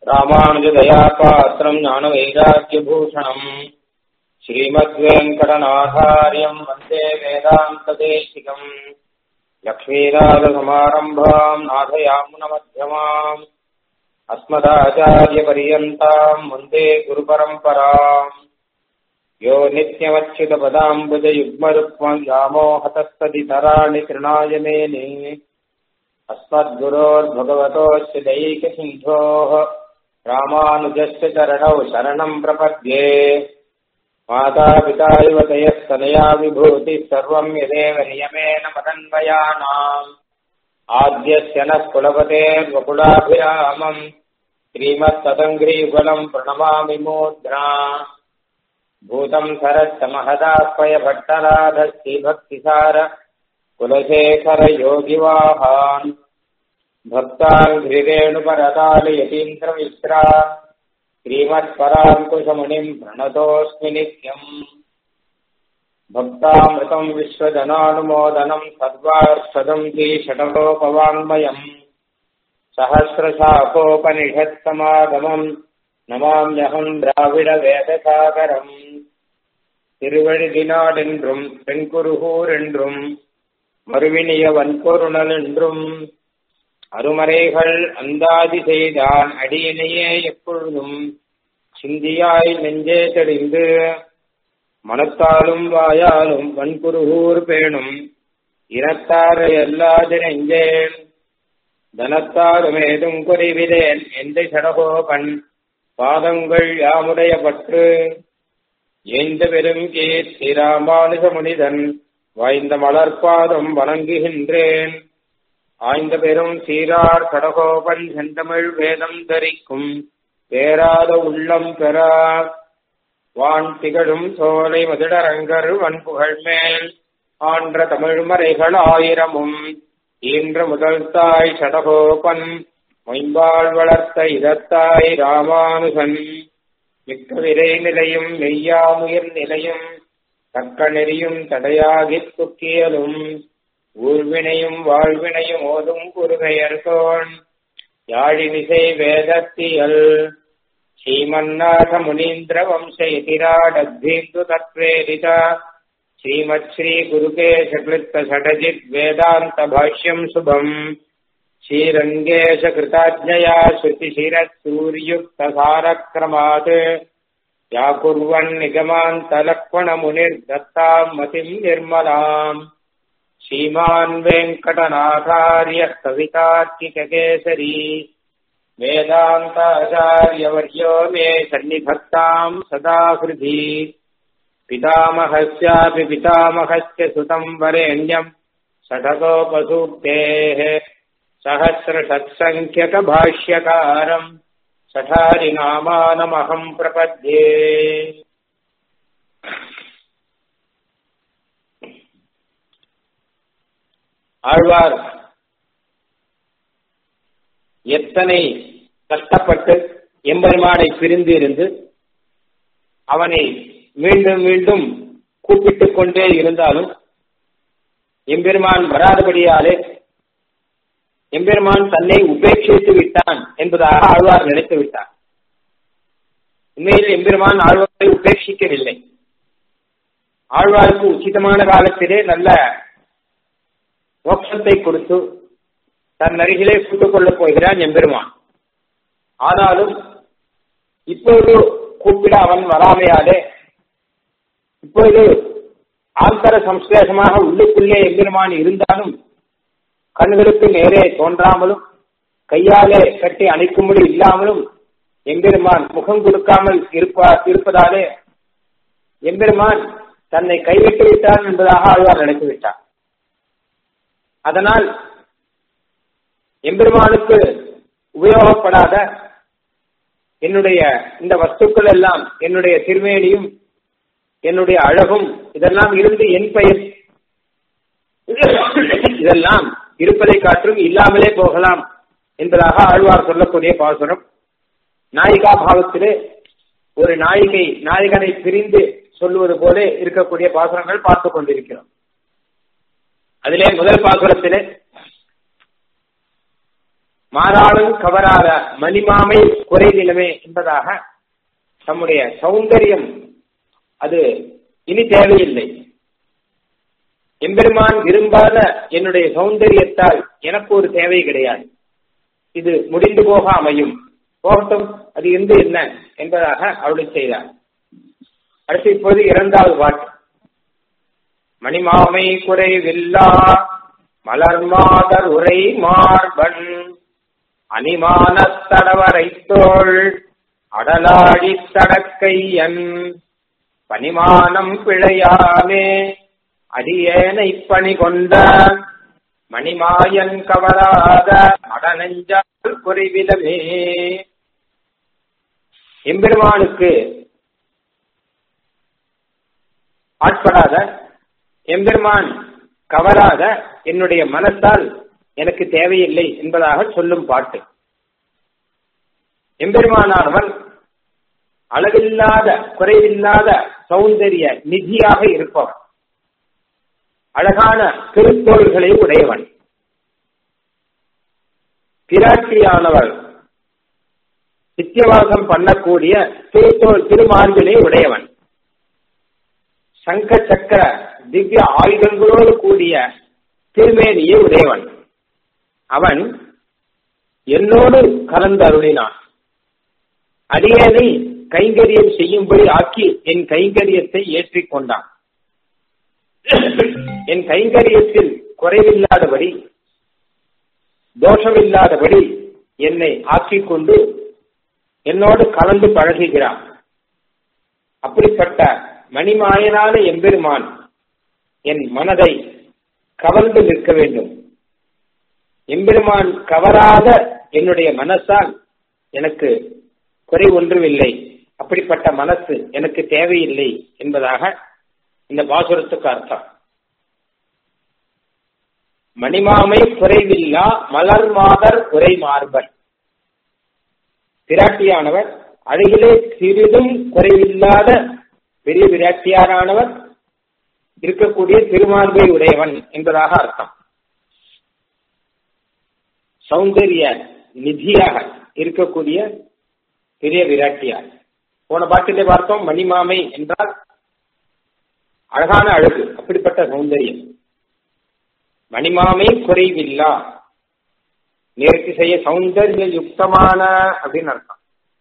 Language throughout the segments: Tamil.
ராமானுஜதயாபாத்திரம் ஞானவைராக்கியபூஷணம் ஸ்ரீமத்வேங்கடநாதாரியம் வந்தே வேதாந்ததேசிகம் லக்ஷ்மீநாதசமாரம்பாம் நாதயாமுனமध्यமாம் अस्मदाचार्यपर्यन्ताम् वन्दे गुरुपरम्पराम् यो नित्यमच्युतपदाम्बुजयुग्मरुक्मम् व्यामोहतस्तदितराणि तृणाय मेने अस्मद्गुरोर्भगवतोऽस्य दैकसिन्धोः रामानुजस्य चरणौ शरणम् प्रपद्ये मातापिता युवतयस्तनया विभूतिः सर्वम् यदेव नियमेन मदन्वयानाम् आद्यस्य नः कुलपतेर्वकुलाभिरामम् श्रीमत्तदङ्घ्रीफलम् प्रणमामि मूर्ध्ना भूतम् सरश्च महदाह्वय भट्टराधश्रीभक्तिसार कुलशेखर योगिवाहान् भक्तान् घ्रिरेणुपरतालयतीन्द्रमिश्रा श्रीमत्पराङ्कुशमुनिम् प्रणतोऽस्मि नित्यम् भक्तामृतम् विश्वजनानुमोदनम् सद्वार्षदम् श्रीषटकोपवाङ्मयम् सहस्रशाखोपनिषत्समागमम् நமாம்யகம் திராவிட வேதசாகரம் திருவழுதினாடென்றும் பெண்குருகூர் என்றும் மறுவினிய வன்பொருணல் என்றும் அருமறைகள் அந்தாதி செய்தான் அடியினையே எப்பொழுதும் சிந்தியாய் நெஞ்சே தெளிந்து மனத்தாலும் வாயாலும் வன்குருகூர் பேணும் இனத்தாறு எல்லாது நெஞ்சேன் தனத்தாருமேதும் குறிவிதேன் எந்த சடகோபன் பாதங்கள் யாமுடைய பற்று எந்த பெரும் கீர்த்தி ராமானுஜ முனிதன் வாய்ந்த மலர்பாதம் வணங்குகின்றேன் ஆய்ந்த பெரும் சீரார் கடகோபன் செந்தமிழ் வேதம் தரிக்கும் பேராத உள்ளம் பெறா வான் திகழும் சோலை மதுடரங்கர் வன்புகழ் மேல் ஆன்ற தமிழ் மறைகள் ஆயிரமும் ஈன்ற முதல் தாய் சடகோபன் மொயம்பாள் வளர்த்த இதத்தாய் ராமானுகன் மிக்க விரை நிலையும் மெய்யாமுயிர் நிலையும் தக்க நெறியும் தடையாகித் துக்கியலும் ஊர்வினையும் வாழ்வினையும் ஓதும் குருகையர்கோன் யாழினிசை வேதத்தியல் ஸ்ரீமன்னாத முனீந்திர வம்ச எதிராடத்தீந்து தத்வேதித ஸ்ரீமத் ஸ்ரீ குருகேஷகிருத்த சடஜித் வேதாந்த பாஷ்யம் சுபம் श्रीरङ्गेशकृताज्ञया श्रुतिशिरसूर्युक्तसारक्रमात् व्याकुर्वन्निगमान्तलक्ष्मणमुनिर्दत्ताम् मतिम् निर्मलाम् श्रीमान् वेङ्कटनाथार्यः कवितार्किककेसरी वेदान्ताचार्यवर्यो मे सन्निधत्ताम् सदा हृदि पितामहस्यापि पितामहस्य सुतम् वरेण्यम् षठकोपसूक्तेः सहस्रषट्सङ्ख्यकभाष्यकारम् सठारिनामानमहम् प्रपद्ये ஆழ்வார் எத்தனை கஷ்டப்பட்டு எம்பெருமானை பிரிந்து இருந்து அவனை மீண்டும் மீண்டும் கூப்பிட்டுக் கொண்டே இருந்தாலும் எம்பெருமான் வராதபடியாலே எம்பெருமான் தன்னை உபேட்சித்து விட்டான் என்பதாக ஆழ்வார் நினைத்து விட்டார் உண்மையில் எம்பெருமான் ஆழ்வாரை உபேட்சிக்கவில்லை ஆழ்வாருக்கு உச்சிதமான காலத்திலே நல்ல மோட்சத்தை கொடுத்து தன் அருகிலே கூட்டுக் கொள்ளப் போகிறான் எம்பெருமான் ஆனாலும் இப்பொழுது கூப்பிட அவன் வராமையாலே இப்பொழுது ஆந்தர சம்ஸ்லேஷமாக உள்ளுக்குள்ளே எம்பெருமான் இருந்தாலும் கண்களுக்கு நேரே தோன்றாமலும் கையாலே கட்டி அணைக்கும்படி இல்லாமலும் எம்பெருமான் முகம் கொடுக்காமல் இருப்பா இருப்பதாலே எம்பெருமான் தன்னை கைவிட்டு விட்டான் என்பதாக ஆழ்வார் நினைத்து விட்டார் அதனால் எம்பெருமானுக்கு உபயோகப்படாத என்னுடைய இந்த வஸ்துக்கள் எல்லாம் என்னுடைய திருமேனியும் என்னுடைய அழகும் இதெல்லாம் இருந்து என் பெயர் இதெல்லாம் இருப்பதை காற்றும் இல்லாமலே போகலாம் என்பதாக ஆழ்வார் சொல்லக்கூடிய பாசுரம் நாயிகா பாவத்திலே ஒரு நாயிகை நாயகனை பிரிந்து சொல்லுவது போல இருக்கக்கூடிய பாசுரங்கள் பார்த்து கொண்டிருக்கிறோம் அதிலே முதல் பாசுரத்திலே மாறாளும் கவராத மணிமாமை குறைவிலமே என்பதாக தம்முடைய சௌந்தரியம் அது இனி தேவையில்லை எம்பெருமான் விரும்பாத என்னுடைய சௌந்தரியத்தால் எனக்கு ஒரு தேவை கிடையாது இது முடிந்து போக அமையும் போகட்டும் அது இருந்து என்ன என்பதாக அருளை செய்தார் அடுத்து இப்போது இரண்டாவது பாட்டு மணிமாமை குறைவில்லா மலர் மாதர் உரை மார்பன் அனிமான தடவரை தோள் அடலாடி தடக்கையன் பனிமானம் பிழையாமே அடியேனை பணி கொண்ட மணிமாயன் கவராத அடநெஞ்சால் குறைவிடமே எம்பெருமானுக்கு ஆட்படாத எம்பெருமான் கவராத என்னுடைய மனத்தால் எனக்கு தேவையில்லை என்பதாக சொல்லும் பாட்டு எம்பெருமானானவன் அளவில்லாத குறைவில்லாத சௌந்தரிய நிதியாக இருப்பவன் அழகான திருத்தோள்களை உடையவன் பிராட்டியானவள் நித்தியவாசம் பண்ணக்கூடிய திருத்தோல் திருமார்பினை உடையவன் சங்க சக்கர திவ்ய ஆயுதங்களோடு கூடிய திருமேனியை உடையவன் அவன் என்னோடு கலந்து அருளினான் அடியேனை கைங்கரியம் செய்யும்படி ஆக்கி என் கைங்கரியத்தை ஏற்றிக்கொண்டான் என் கைங்கரியத்தில் குறைவில்லாதபடி தோஷமில்லாதபடி என்னை ஆக்கிக் கொண்டு என்னோடு கலந்து பழகுகிறான் அப்படிப்பட்ட மணிமாயனான எம்பெருமான் என் மனதை கவர்ந்து நிற்க வேண்டும் எம்பெருமான் கவராத என்னுடைய மனசால் எனக்கு குறை ஒன்றுமில்லை அப்படிப்பட்ட மனசு எனக்கு தேவையில்லை என்பதாக இந்த பாசுரத்துக்கு அர்த்தம் மணிமாமை குறைவில்லா மலர் மாதர் குறை மார்பன் பிராட்டியானவர் அழகிலே சிறிதும் குறைவில்லாத பெரிய விராட்டியாரானவர் இருக்கக்கூடிய திருமார்பை உடையவன் என்பதாக அர்த்தம் சௌந்தரிய நிதியாக இருக்கக்கூடிய பெரிய விராட்டியார் போன பாட்டிலே பார்த்தோம் மணிமாமை என்றால் அழகான அழகு அப்படிப்பட்ட சௌந்தரியம் மணிமாமை குறைவில்லா நேர்த்தி செய்ய சௌந்தரிய யுக்தமான அப்படின்னு அர்த்தம்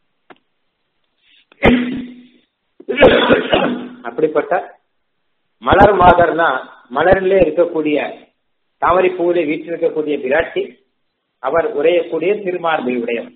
அப்படிப்பட்ட மலர் மாதர்னா மலரிலே இருக்கக்கூடிய தாமரை பூவிலே வீற்றிருக்கக்கூடிய விராட்டி அவர் உரையக்கூடிய திருமார்பை உடையவர்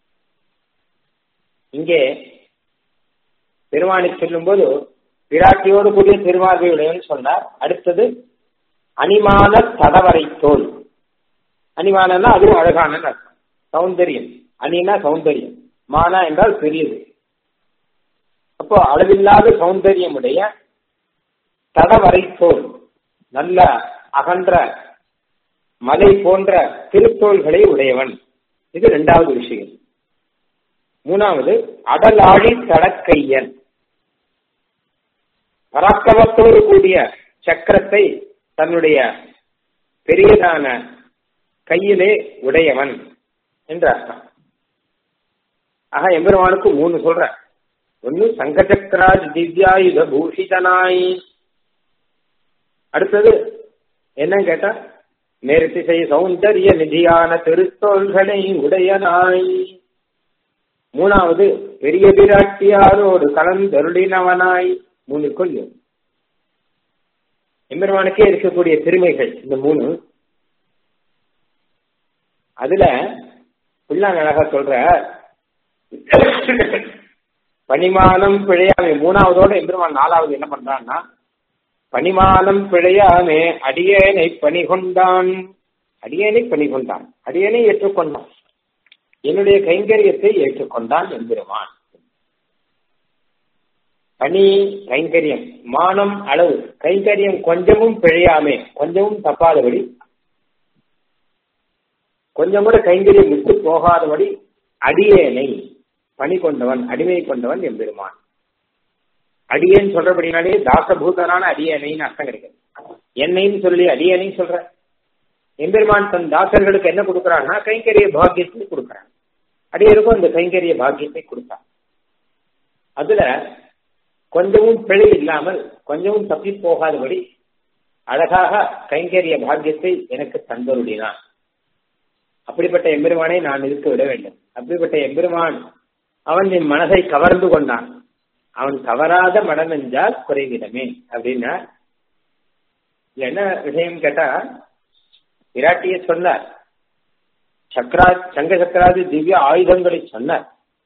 இங்கே பெருமானை சொல்லும் போது விராட்டியோடு கூடிய திருமார்பை உடையவன் சொன்னார் அடுத்தது அனிமான தடவரை தோல் அனிமானன்னா அதுவும் அழகான அர்த்தம் சௌந்தரியம் அனினா சௌந்தரியம் மானா என்றால் பெரியது அப்போ அளவில்லாத சௌந்தரியம் உடைய தடவரை தோல் நல்ல அகன்ற மலை போன்ற திருத்தோள்களை உடையவன் இது இரண்டாவது விஷயம் மூணாவது அடலாழி தடக்கையன் பராக்கிரமத்தோடு கூடிய சக்கரத்தை தன்னுடைய பெரியதான கையிலே உடையவன் என்று அர்த்தம் ஆக எம்பெருமானுக்கு மூணு சொல்ற ஒன்னு சங்கச்சக்கராஜ் திவ்யாயுத பூஷிதனாய் அடுத்தது என்னன்னு கேட்டா நேர்த்திசை சௌந்தரிய நிதியான திருத்தோள்களை உடையனாய் மூணாவது பெரிய பிராட்டியாரோடு கலந்தருளினவனாய் மூணு கொள்ளும் எம்பெருமானுக்கே இருக்கக்கூடிய பெருமைகள் இந்த மூணு அதுல பிள்ளான் அழகா சொல்ற பனிமானம் பிழையாமே மூணாவதோட எம்பெருமான் நாலாவது என்ன பண்றான்னா பனிமானம் பிழையாமே அடியேனை பணி கொண்டான் அடியேனை பணி கொண்டான் அடியேனை ஏற்றுக்கொண்டான் என்னுடைய கைங்கரியத்தை ஏற்றுக்கொண்டான் எம்பெருமான் பணி கைங்கரியம் மானம் அளவு கைங்கரியம் கொஞ்சமும் பிழையாமே கொஞ்சமும் தப்பாதபடி கொஞ்சம் கூட கைங்கரியம் விட்டு போகாதபடி அடியேனை பணி கொண்டவன் அடிமை கொண்டவன் எம்பெருமான் அடியேன்னு சொல்றபடினாலே தாசபூதனான அடியேனைன்னு அர்த்தம் கிடைக்கும் என்னைன்னு சொல்லி அடியேனைன்னு சொல்ற எம்பெருமான் தன் தாசர்களுக்கு என்ன கொடுக்குறான்னா கைங்கரிய பாக்கியத்தை கொடுக்குறான் அடியருக்கும் அந்த கைங்கரிய பாக்கியத்தை கொடுத்தான் அதுல கொஞ்சமும் பிழை இல்லாமல் கொஞ்சமும் தப்பி போகாதபடி அழகாக கைங்கரிய பாக்கியத்தை எனக்கு தந்தருடினான் அப்படிப்பட்ட எம்பெருமானை நான் இருக்க விட வேண்டும் அப்படிப்பட்ட எம்பெருமான் அவன் என் மனதை கவர்ந்து கொண்டான் அவன் கவராத மனம் என்றால் குறைவிடமே அப்படின்னா என்ன விஷயம் கேட்டா விராட்டிய சொன்னார் சக்கரா சங்க சக்கராதி திவ்ய ஆயுதங்களை சொன்னார்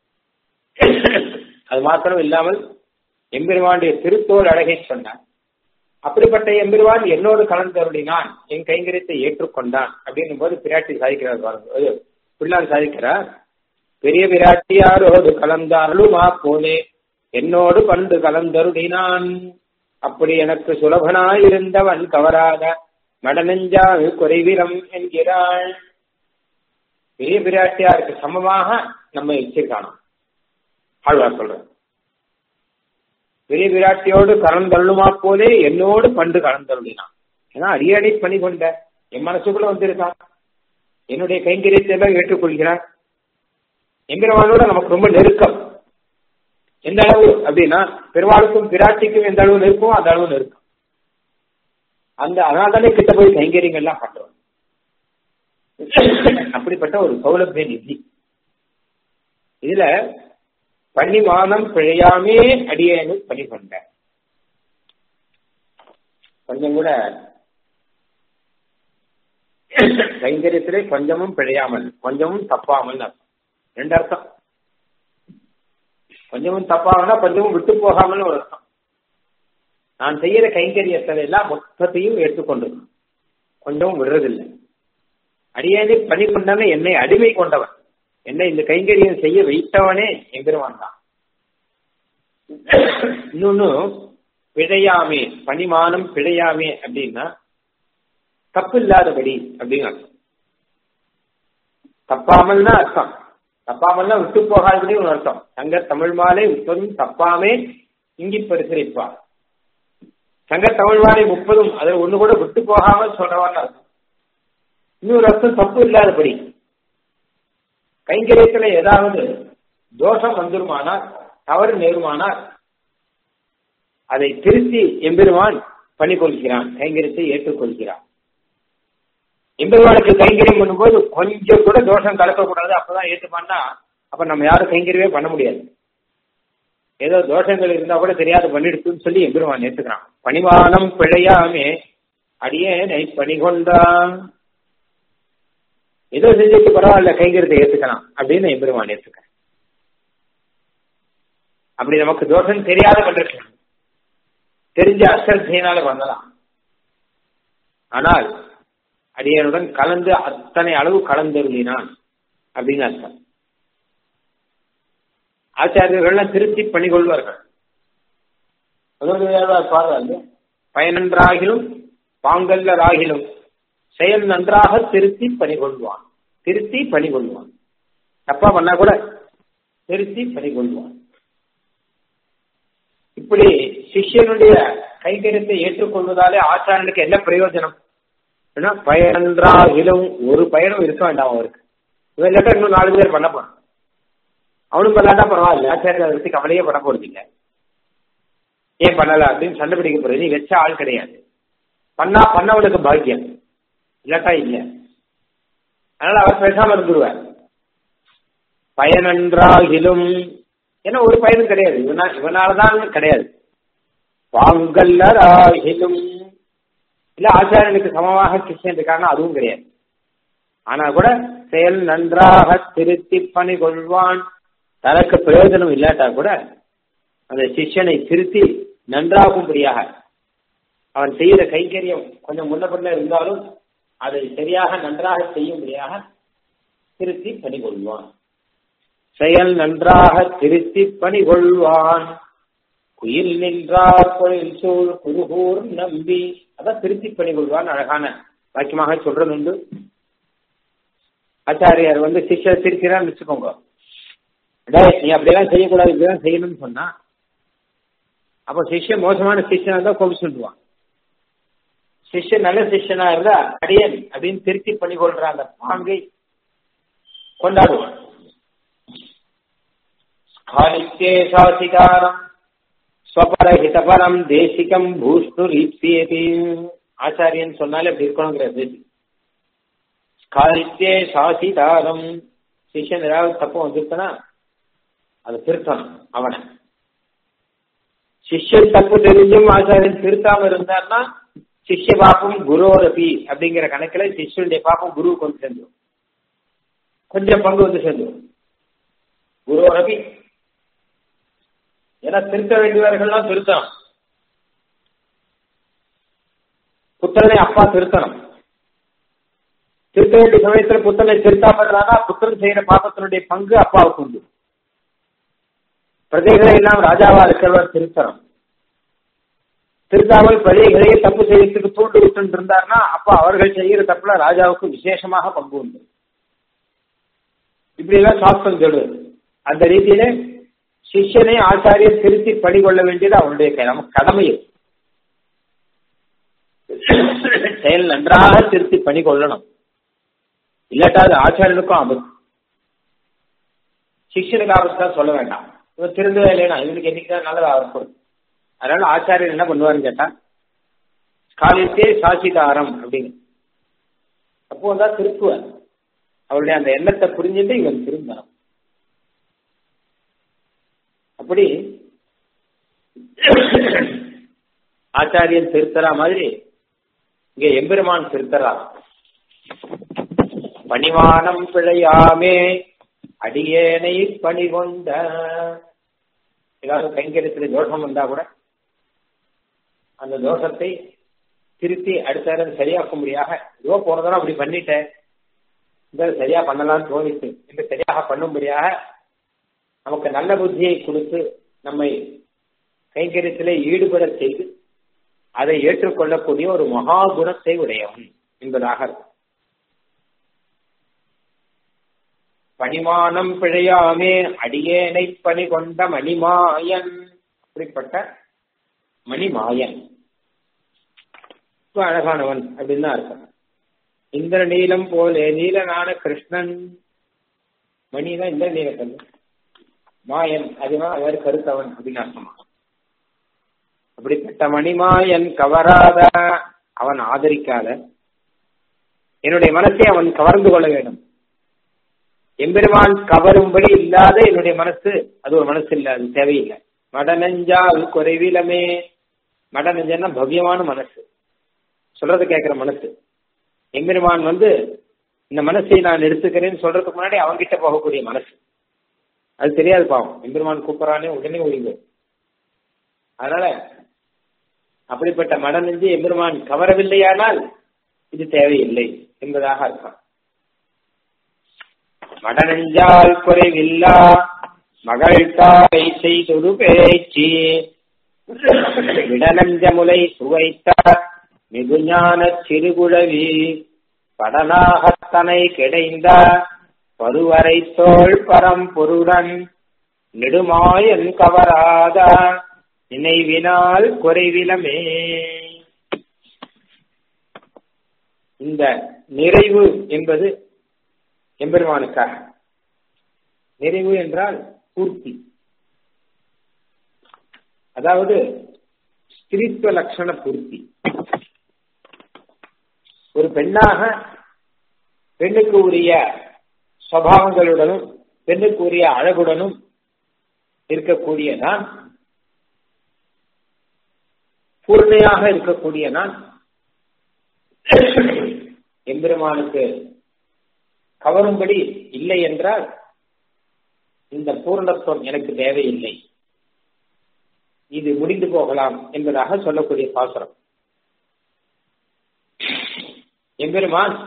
அது மாத்திரம் இல்லாமல் எம்பெருமானுடைய திருத்தோல் அழகை சொன்னார் அப்படிப்பட்ட எம்பெருமான் என்னோடு கலந்தருளினான் என் கைங்கரியத்தை ஏற்றுக்கொண்டான் அப்படின்னும் போது பிராட்டி சாதிக்கிறார் பாருங்க பிள்ளார் சாதிக்கிறார் பெரிய பிராட்டியாரோடு கலந்தாருமா போலே என்னோடு பண்டு கலந்தருளினான் அப்படி எனக்கு சுலபனாயிருந்தவன் கவராத மடநெஞ்சாவு குறைவிரம் என்கிறாள் பெரிய பிராட்டியாருக்கு சமமாக நம்ம வச்சிருக்கானோ ஆழ்வார் சொல்ற பெரிய விராட்டியோடு கலந்தருளுமா போலே என்னோடு பண்டு கலந்தருளினான் ஏன்னா அடியடி பணி கொண்ட என் மனசுக்குள்ள வந்திருக்கான் என்னுடைய கைங்கரியத்தை எல்லாம் ஏற்றுக்கொள்கிறான் எம்பிரவானோட நமக்கு ரொம்ப நெருக்கம் எந்த அளவு அப்படின்னா பெருமாளுக்கும் பிராட்டிக்கும் எந்த அளவு நெருக்கமோ அந்த அளவு நெருக்கம் அந்த அதனால தானே கிட்ட போய் கைங்கரியங்கள்லாம் பண்றோம் அப்படிப்பட்ட ஒரு சௌலபிய நிதி இதுல பன்னிமானம் பிழையாமே அடியேனு பணி கொண்ட கொஞ்சம் கூட கைங்கரியத்திலே கொஞ்சமும் பிழையாமல் கொஞ்சமும் தப்பாமல் ரெண்டு அர்த்தம் கொஞ்சமும் தப்பாகனா கொஞ்சமும் விட்டு போகாமல் ஒரு அர்த்தம் நான் செய்யற கைங்கரியத்தை எல்லாம் மொத்தத்தையும் ஏற்றுக்கொண்டு கொஞ்சமும் விடுறதில்லை அடியேனை பணி கொண்டவன் என்னை அடிமை கொண்டவன் என்னை இந்த கைங்கரியம் செய்ய வைத்தவனே எம்பெருமான் தான் இன்னொன்னு பிழையாமே பணிமானம் பிழையாமே அப்படின்னா தப்பு இல்லாதபடி அப்படின்னு அர்த்தம் தப்பாமல்னா அர்த்தம் தப்பாமல்னா விட்டு போகாதபடி ஒரு அர்த்தம் சங்க தமிழ் மாலை முப்பதும் தப்பாமே இங்கி பரிசரிப்பார் சங்க தமிழ் மாலை முப்பதும் அதில் ஒண்ணு கூட விட்டு போகாமல் சொல்றவான்னு அர்த்தம் இன்னொரு அர்த்தம் தப்பு இல்லாதபடி கைங்கரியத்துல ஏதாவது தோஷம் வந்துருமானால் தவறு நேருமானால் அதை திருத்தி எம்பெருமான் பண்ணிக்கொள்கிறான் கைங்கரியத்தை ஏற்றுக்கொள்கிறான் எம்பெருமானுக்கு கைங்கரியம் பண்ணும்போது கொஞ்சம் கூட தோஷம் கலக்கக்கூடாது அப்பதான் ஏற்றுப்பான்னா அப்ப நம்ம யாரும் கைங்கரியமே பண்ண முடியாது ஏதோ தோஷங்கள் இருந்தா கூட தெரியாத பண்ணிடுச்சுன்னு சொல்லி எம்பெருமான் ஏற்றுக்கிறான் பணிவானம் பிழையாமே அடியே பணிகொண்டான் ஏதோ செஞ்சுட்டு பரவாயில்ல கைங்கரியத்தை ஏத்துக்கலாம் அப்படின்னு எம்பெருமான் ஏத்துக்க அப்படி நமக்கு தோஷம் தெரியாத பண்றேன் தெரிஞ்ச அஸ்திரத்தினால பண்ணலாம் ஆனால் அடியனுடன் கலந்து அத்தனை அளவு கலந்தருளினான் அப்படின்னு அர்த்தம் ஆச்சாரியர்கள்லாம் திருத்தி பணிகொள்வார்கள் பாருங்க பயனன்றாகிலும் பாங்கல்லராகிலும் செயல் நன்றாக திருத்தி பணிகொள்வான் திருத்தி பணிகொள்வான் தப்பா பண்ணா கூட திருத்தி பணிகொள்வான் இப்படி சிஷ்யனுடைய கைகரியத்தை ஏற்றுக்கொள்வதாலே ஆச்சாரனுக்கு என்ன பிரயோஜனம் பயனன்றாகிலும் ஒரு பயனும் இருக்க வேண்டாம் அவருக்கு இவன் இல்லாட்டா இன்னும் நாலு பேர் பண்ண போறான் அவனும் பண்ணாட்டா பரவாயில்ல ஆச்சாரியத்தை பத்தி கவலையே பண்ண போறது இல்லை ஏன் பண்ணல அப்படின்னு சண்டை பிடிக்க போறது நீ வச்ச ஆள் கிடையாது பண்ணா பண்ணவனுக்கு பாக்கியம் இல்லாட்டா இல்ல அதனால அவர் பேசாம இருந்துருவார் பயனன்றாகிலும் ஏன்னா ஒரு பயனும் கிடையாது இவனா இவனாலதான் கிடையாது பாங்கல்லராகிலும் இல்ல ஆச்சாரியனுக்கு சமமாக கிருஷ்ணன் இருக்கானா அதுவும் கிடையாது ஆனா கூட செயல் நன்றாக திருத்தி பணி கொள்வான் தனக்கு பிரயோஜனம் இல்லாட்டா கூட அந்த சிஷ்யனை திருத்தி நன்றாகும்படியாக அவன் செய்யற கைங்கரியம் கொஞ்சம் முன்ன பின்ன இருந்தாலும் அதை சரியாக நன்றாக செய்யும்படியாக திருத்தி பணி கொள்வான் செயல் நன்றாக திருத்தி பணி கொள்வான் குயில் நின்றார் கோயில் சூழ் குருகூர் நம்பி அதான் திருத்தி பணி கொள்வான் அழகான வாக்கியமாக சொல்றது உண்டு ஆச்சாரியார் வந்து சிஷ்யர் திருக்கிறான்னு வச்சுக்கோங்க நீ அப்படியெல்லாம் செய்யக்கூடாது இப்படிதான் செய்யணும்னு சொன்னா அப்போ சிஷ்யன் மோசமான சிஷ்யன் தான் கோபிச்சுடுவான் சிஷ்யன் நல்ல சிஷ்யனா இருந்தா அடியன் அப்படின்னு திருத்தி பண்ணி கொள்ற அந்த பாங்கை கொண்டாடுவான் ஸ்காலித்தே சாசிகாரம் ஸ்வபரஹிதபரம் தேசிகம் பூஷ்ணு ரீப்சியதி ஆச்சாரியன் சொன்னாலே அப்படி இருக்கணுங்கிறது ஸ்காலித்தே சாசிதாரம் சிஷ்யன் ஏதாவது தப்பு வந்துருத்தனா அதை திருத்தணும் அவனை சிஷ்யன் தப்பு தெரிஞ்சும் ஆச்சாரியன் திருத்தாம இருந்தார்னா சிஷ்ய பாப்பம் குரோரபி அப்படிங்கிற கணக்குல சிஷ்யனுடைய பாப்பம் குருவுக்கு வந்து சேர்ந்துடும் கொஞ்சம் பங்கு வந்து சேர்ந்துடும் குரோரபி ஏன்னா திருத்த வேண்டியவர்கள்லாம் திருத்தணும் புத்தனை அப்பா திருத்தணும் திருத்த வேண்டிய சமயத்துல புத்தனை திருத்தாம இருந்தானா புத்தன் செய்யற பாப்பத்தினுடைய பங்கு அப்பாவுக்கு உண்டு பிரஜைகளை எல்லாம் ராஜாவா இருக்கிறவர் திருத்தணும் திருத்தாமல் பிரஜைகளையே தப்பு செய்யறதுக்கு தூண்டு விட்டு இருந்தார்னா அப்ப அவர்கள் செய்கிற தப்புல ராஜாவுக்கு விசேஷமாக பங்கு உண்டு இப்படி எல்லாம் சாஸ்திரம் சொல்லுது அந்த ரீதியில சிஷ்யனை ஆச்சாரியர் திருத்தி பணி கொள்ள வேண்டியது அவனுடைய கடமை செயல் நன்றாக திருத்தி பணி கொள்ளணும் இல்லாட்டா அது ஆச்சாரியனுக்கும் ஆபத்து சிஷ்யனுக்கு ஆபத்து தான் சொல்ல வேண்டாம் இவன் திருந்தவே இல்லைனா இவனுக்கு என்னைக்குதான் நல்லதா இருக்கும் அதனால ஆச்சாரியர் என்ன பண்ணுவாருன்னு கேட்டா காலித்தே சாட்சிதாரம் அப்படின்னு அப்போ தான் திருப்புவார் அவருடைய அந்த எண்ணத்தை புரிஞ்சுட்டு இவன் திரும்பணும் அப்படி ஆச்சாரியன் திருத்தரா மாதிரி இங்க எம்பெருமான் திருத்தரா பணிவானம் பிழையாமே அடியேனை பணி கொண்ட ஏதாவது கைங்கரியத்தில் தோஷம் வந்தா கூட அந்த தோஷத்தை திருத்தி அடுத்த நேரம் சரியாக்கும்படியாக இதோ போன தடவை அப்படி பண்ணிட்டேன் இந்த சரியா பண்ணலாம்னு தோணிச்சு இந்த சரியாக பண்ணும்படியாக நமக்கு நல்ல புத்தியை கொடுத்து நம்மை கைங்கரியத்திலே ஈடுபட செய்து அதை ஏற்றுக்கொள்ளக்கூடிய ஒரு மகா குணத்தை உடையவன் என்பதாக இருக்கும் பணிமானம் பிழையாமே அடியேனை பணி கொண்ட மணிமாயன் அப்படிப்பட்ட மணிமாயன் அழகானவன் அப்படின்னு தான் இருக்கான் இந்திர நீலம் போலே நீலனான கிருஷ்ணன் மணிதான் இந்திர நீலக்கண்ணு மாயன் அதுதான் அவர் கருத்தவன் அப்படின்னு அர்த்தமா அப்படிப்பட்ட மணிமாயன் கவராத அவன் ஆதரிக்காத என்னுடைய மனசை அவன் கவர்ந்து கொள்ள வேண்டும் எம்பெருமான் கவரும்படி இல்லாத என்னுடைய மனசு அது ஒரு மனசு இல்ல அது தேவையில்லை மடநெஞ்சால் குறைவிலமே மடநெஞ்சன்னா பவ்யமான மனசு சொல்றத கேட்கிற மனசு எம்பெருமான் வந்து இந்த மனசை நான் எடுத்துக்கிறேன்னு சொல்றதுக்கு முன்னாடி அவன்கிட்ட போகக்கூடிய மனசு அது தெரியாது பாவம் எம்பெருமான் கூப்பிடறானே உடனே ஒழிவு அதனால அப்படிப்பட்ட மடநெஞ்சு எம்பெருமான் கவரவில்லையானால் இது தேவையில்லை என்பதாக அர்த்தம் மடநெஞ்சால் குறைவில்லா மகள் தாய் செய்தொரு பேச்சு விடநஞ்ச முலை சுவைத்தார் மிகுஞான சிறுகுழவி படனாகத்தனை கிடைந்த பருவரை தோல் பரம்பொருடன் நெடுமாயன் கவராத நினைவினால் குறைவிலமே இந்த நிறைவு என்பது எம்பெருமானுக்காக நிறைவு என்றால் பூர்த்தி அதாவது ஸ்திரித்துவ லட்சண பூர்த்தி ஒரு பெண்ணாக பெண்ணுக்கு உரிய சுவாவங்களுடனும் பெண்ணுக்கு உரிய அழகுடனும் இருக்கக்கூடிய நான் பூர்ணையாக இருக்கக்கூடிய நான் எம்பெருமானுக்கு கவரும்படி இல்லை என்றால் இந்த பூர்ணத்துவம் எனக்கு தேவையில்லை இது முடிந்து போகலாம் என்பதாக சொல்லக்கூடிய பாசுரம் எம்பெருமான்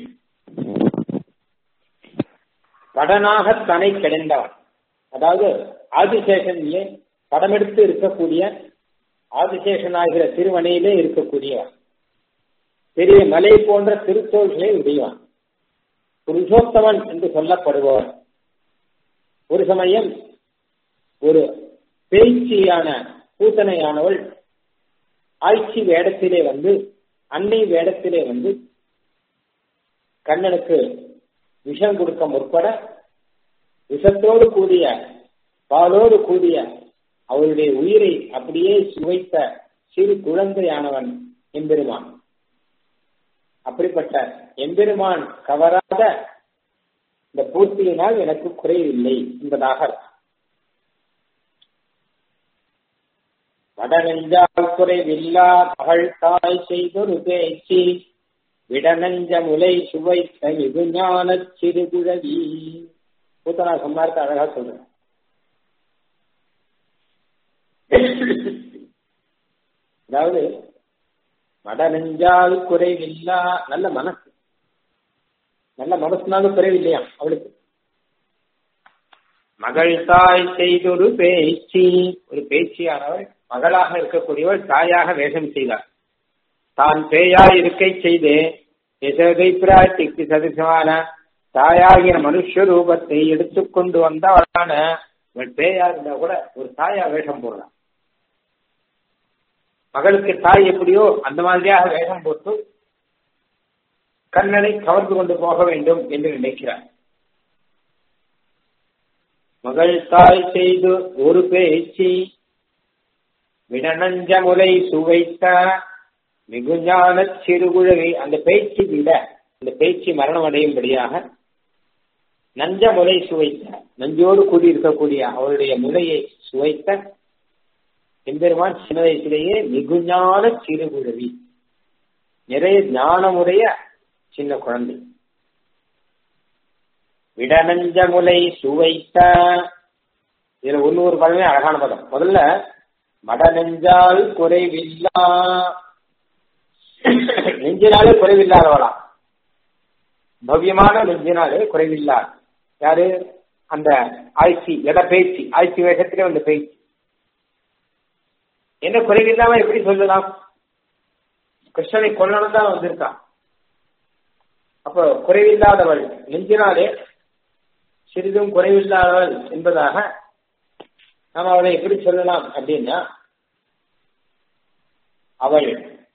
படனாக தனை கிடைந்தவன் அதாவது ஆதிசேஷனிலே படமெடுத்து இருக்கக்கூடிய ஆதிசேஷன் ஆகிற திருவனையிலே இருக்கக்கூடியவன் பெரிய மலை போன்ற திருத்தோள்களை உடையவன் புருஷோத்தமன் என்று சொல்லப்படுபவர் ஒரு சமயம் ஒரு பேச்சியான பூத்தனையானவள் ஆட்சி வேடத்திலே வந்து அன்னை வேடத்திலே வந்து கண்ணனுக்கு விஷம் கொடுக்க முற்பட விஷத்தோடு கூடிய பாலோடு கூடிய அவருடைய உயிரை அப்படியே சுவைத்த சிறு குழந்தையானவன் எம்பெருமான் அப்படிப்பட்ட எம்பெருமான் கவராத இந்த பூர்த்தியினால் எனக்கு குறைவில்லை என்பதாக வடநெஞ்சால் குறைவில்லா மகள் தாய் செய்தொரு பேச்சு விடநஞ்ச முலை சுவைத்த மிகுஞான சிறுகுழவி பூத்தனா சம்மார்த்த அழகா சொல்றேன் அதாவது மடநெஞ்சால் குறைவில்லா நல்ல மனசு நல்ல மனசுனாலும் குறைவில்லையா அவளுக்கு மகள் தாய் செய்தொரு பேச்சு ஒரு பேச்சியானவள் மகளாக இருக்கக்கூடியவள் தாயாக வேஷம் செய்தார் தான் பேயாய் இருக்கை செய்து யசோதை பிராட்டிக்கு சதசமான தாயாகிற மனுஷ ரூபத்தை எடுத்துக்கொண்டு வந்தவளான இவள் பேயா இருந்தா கூட ஒரு தாயா வேஷம் போடலாம் மகளுக்கு தாய் எப்படியோ அந்த மாதிரியாக வேஷம் போட்டு கண்ணனை கவர்ந்து கொண்டு போக வேண்டும் என்று நினைக்கிறார் மகள் தாய் செய்து ஒரு பேச்சு விடநஞ்ச முலை சுவைத்த மிகுஞான சிறுகுழவி அந்த பேச்சு விட அந்த பேச்சு மரணம் அடையும்படியாக நஞ்ச முலை சுவைத்த நஞ்சோடு கூடி இருக்கக்கூடிய அவருடைய முலையை சுவைத்த எம்பெருமான் சின்ன வயசிலேயே மிகுஞான சிறுகுழவி நிறைய ஞானமுடைய சின்ன குழந்தை விடநஞ்ச முலை சுவைத்த இதுல ஒன்னு ஒரு பதமே அழகான பதம் முதல்ல மடநெஞ்சால் குறைவில்லா நெஞ்சினாலே குறைவில்லாதவளா பவ்யமான நெஞ்சினாலே குறைவில்லா யாரு அந்த ஆய்ச்சி எட பேச்சு ஆய்ச்சி வேஷத்திலே வந்த பேச்சு என்ன குறைவில்லாம எப்படி சொல்லலாம் கிருஷ்ணனை கொல்லணும் தான் வந்திருக்கான் அப்போ குறைவில்லாதவள் நெஞ்சினாலே சிறிதும் குறைவில்லாதவள் என்பதாக நாம் அவளை எப்படி சொல்லலாம் அப்படின்னா அவள்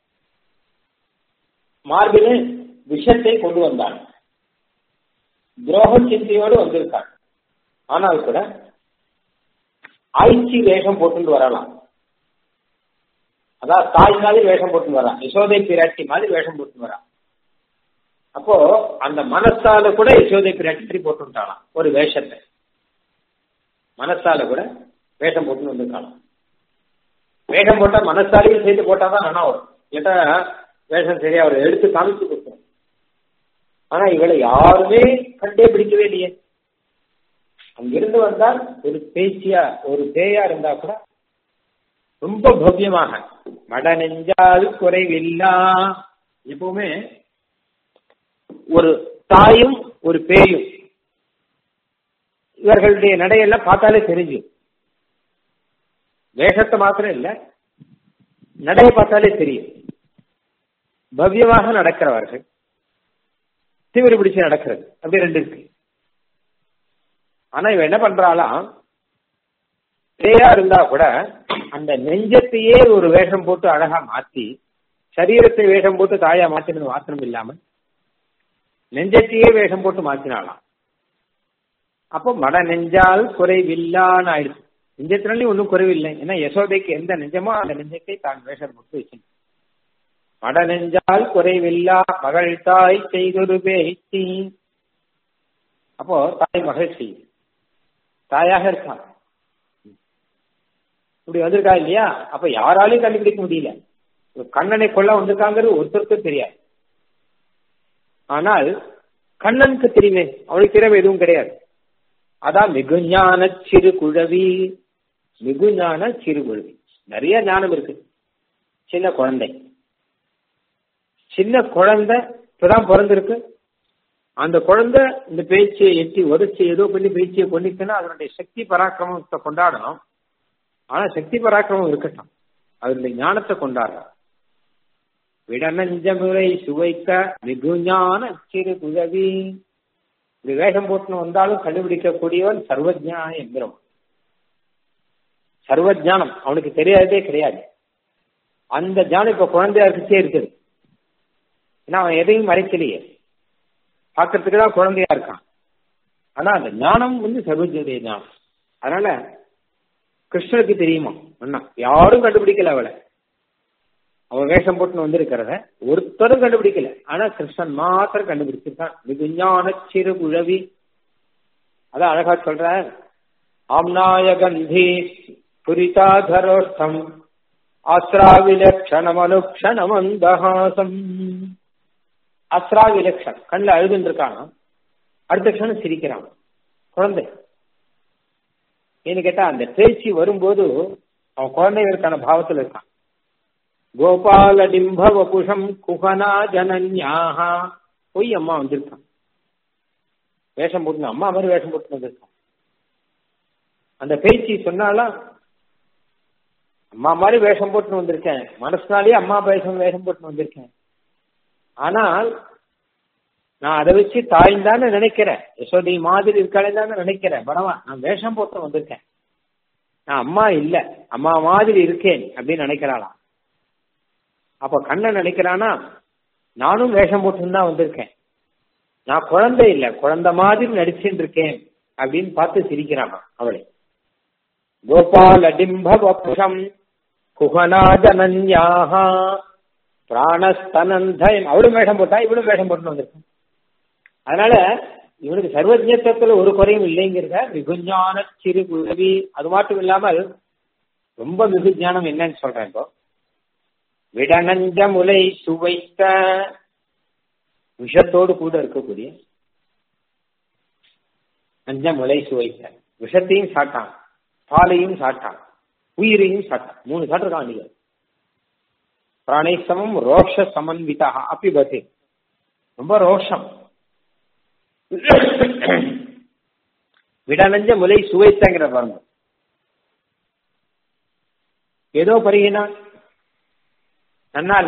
மார்பிலே விஷத்தை கொண்டு வந்தாள் துரோக சிந்தையோடு வந்திருக்காள் ஆனால் கூட ஆய்ச்சி வேஷம் போட்டு வரலாம் அதான் தாய் மாதிரி வேஷம் போட்டு வரா யசோதை பிராட்டி மாதிரி வேஷம் போட்டு வரா அப்போ அந்த மனசால கூட யசோதை பிராட்டி போட்டுட்டாலாம் ஒரு வேஷத்தை மனசால கூட வேஷம் போட்டு வந்திருக்காளாம் வேஷம் போட்டா மனசாலையும் சேர்த்து போட்டாதான் நல்லா வரும் கேட்டா வேஷம் சரியா அவர் எடுத்து காமிச்சு கொடுத்தோம் ஆனா இவளை யாருமே கண்டே பிடிக்கவே இல்லையே அங்கிருந்து வந்தால் ஒரு பேச்சியா ஒரு பேயா இருந்தா கூட ரொம்ப பவ்யமாக மட நெஞ்சால் குறைவில்லா எப்பவுமே ஒரு தாயும் ஒரு பேயும் இவர்களுடைய நடையெல்லாம் பார்த்தாலே தெரிஞ்சு வேஷத்தை மாத்திரம் இல்ல நடையை பார்த்தாலே தெரியும் பவ்யமாக நடக்கிறவர்கள் திமிரு பிடிச்சு நடக்கிறது அப்படி ரெண்டு இருக்கு ஆனா இவ என்ன பண்றாளாம் பேயா இருந்தா கூட அந்த நெஞ்சத்தையே ஒரு வேஷம் போட்டு அழகா மாத்தி சரீரத்தை வேஷம் போட்டு தாயா மாத்தினது மாத்திரம் இல்லாம நெஞ்சத்தையே வேஷம் போட்டு மாத்தினாலாம் அப்போ மட நெஞ்சால் குறைவில்லான்னு ஆயிடுச்சு நெஞ்சத்தினாலே ஒன்றும் குறைவில்லை ஏன்னா யசோதைக்கு எந்த நெஞ்சமோ அந்த நெஞ்சத்தை தான் வேஷம் போட்டு வச்சு மட நெஞ்சால் குறைவில்லா மகள் தாய் செய்தொரு பேச்சு அப்போ தாய் மகிழ்ச்சி தாயாக இருக்கா இப்படி வந்திருக்கா இல்லையா அப்ப யாராலையும் கண்டுபிடிக்க முடியல கண்ணனை கொல்ல வந்திருக்காங்கிறது ஒருத்தருக்கும் தெரியாது ஆனால் கண்ணனுக்கு தெரியுமே அவனுக்கு திறமை எதுவும் கிடையாது அதான் மிகுஞான சிறு குழவி மிகுஞான சிறு குழவி நிறைய ஞானம் இருக்கு சின்ன குழந்தை சின்ன குழந்தை இப்பதான் பிறந்திருக்கு அந்த குழந்தை இந்த பேச்சையை எட்டி உதச்சி ஏதோ பண்ணி பேச்சியை கொண்டுச்சுன்னா அதனுடைய சக்தி பராக்கிரமத்தை கொண்டாடணும் ஆனா சக்தி பராக்கிரமம் இருக்கட்டும் அதனுடைய ஞானத்தை கொண்டாடுறோம் விடநஞ்சமுறை சுவைக்க மிகுஞான சிறு குழவி இப்படி வேஷம் போட்டு வந்தாலும் கண்டுபிடிக்கக்கூடியவன் சர்வஜான என்கிறோம் சர்வஜானம் அவனுக்கு தெரியாததே கிடையாது அந்த ஜானம் இப்ப குழந்தையா இருக்கே இருக்குது ஏன்னா அவன் எதையும் மறைக்கலையே பார்க்கறதுக்கு தான் குழந்தையா இருக்கான் ஆனா அந்த ஞானம் வந்து சர்வஜனுடைய ஞானம் அதனால கிருஷ்ணனுக்கு தெரியுமா அண்ணா யாரும் கண்டுபிடிக்கல அவளை அவன் வேஷம் போட்டுன்னு வந்திருக்கிறத ஒருத்தரும் கண்டுபிடிக்கல ஆனா கிருஷ்ணன் மாத்திரம் கண்டுபிடிச்சிருக்கான் மிகுஞான சிறு குழவி அதான் அழகா சொல்ற ஆம்நாய கந்தி புரிதாதரோஷ்டம் ஆஸ்ராவிலக்ஷணமனுக்ஷணமந்தஹாசம் அஸ்ராவிலக்ஷன் கண்ணில் அழுதுன்னு இருக்கான் அடுத்த க்ஷணம் சிரிக்கிறான் குழந்தை ஏன்னு கேட்டா அந்த பேச்சு வரும்போது அவன் குழந்தைகளுக்கான பாவத்தில் இருக்கான் கோபால டிம்பவ புஷம் குஹனா ஜனன்யாக பொய் அம்மா வந்திருக்கான் வேஷம் போட்டு அம்மா மாதிரி வேஷம் போட்டு வந்திருக்கான் அந்த பேச்சு சொன்னாலும் அம்மா மாதிரி வேஷம் போட்டு வந்திருக்கேன் மனசுனாலேயே அம்மா வேஷம் வேஷம் போட்டு வந்திருக்கேன் ஆனால் நான் அதை வச்சு தாயின் தானே நினைக்கிறேன் யசோதை மாதிரி இருக்காளே தானே நினைக்கிறேன் பரவா நான் வேஷம் போட்டு வந்திருக்கேன் நான் அம்மா இல்ல அம்மா மாதிரி இருக்கேன் அப்படின்னு நினைக்கிறாளாம் அப்ப கண்ணன் நினைக்கிறானா நானும் வேஷம் போட்டு தான் வந்திருக்கேன் நான் குழந்தை இல்ல குழந்தை மாதிரி நடிச்சுட்டு இருக்கேன் அப்படின்னு பார்த்து சிரிக்கிறான் அவளை கோபால டிம்பவம் குஹனாஜனன்யாக பிராணஸ்தனந்தயன் அவளும் வேஷம் போட்டா இவளும் வேஷம் போட்டு வந்திருக்கான் அதனால இவனுக்கு சர்வஜத்துவத்துல ஒரு குறையும் இல்லைங்கிறத மிகுஞான சிறு குருவி அது மட்டும் இல்லாமல் ரொம்ப மிகு ஞானம் என்னன்னு சொல்றேன் இப்போ விடநஞ்ச முலை சுவைத்த விஷத்தோடு கூட இருக்கக்கூடிய நஞ்ச முலை சுவைத்த விஷத்தையும் சாட்டான் பாலையும் சாட்டான் உயிரையும் சாட்டான் மூணு சாட்டிருக்கான் நீங்க பிராணை சமம் ரோஷ சமன்விதா அப்படி பத்தி ரொம்ப ரோஷம் விடநஞ்ச முலை சுவைத்தங்கிற பாருங்க ஏதோ பருகினா நன்னால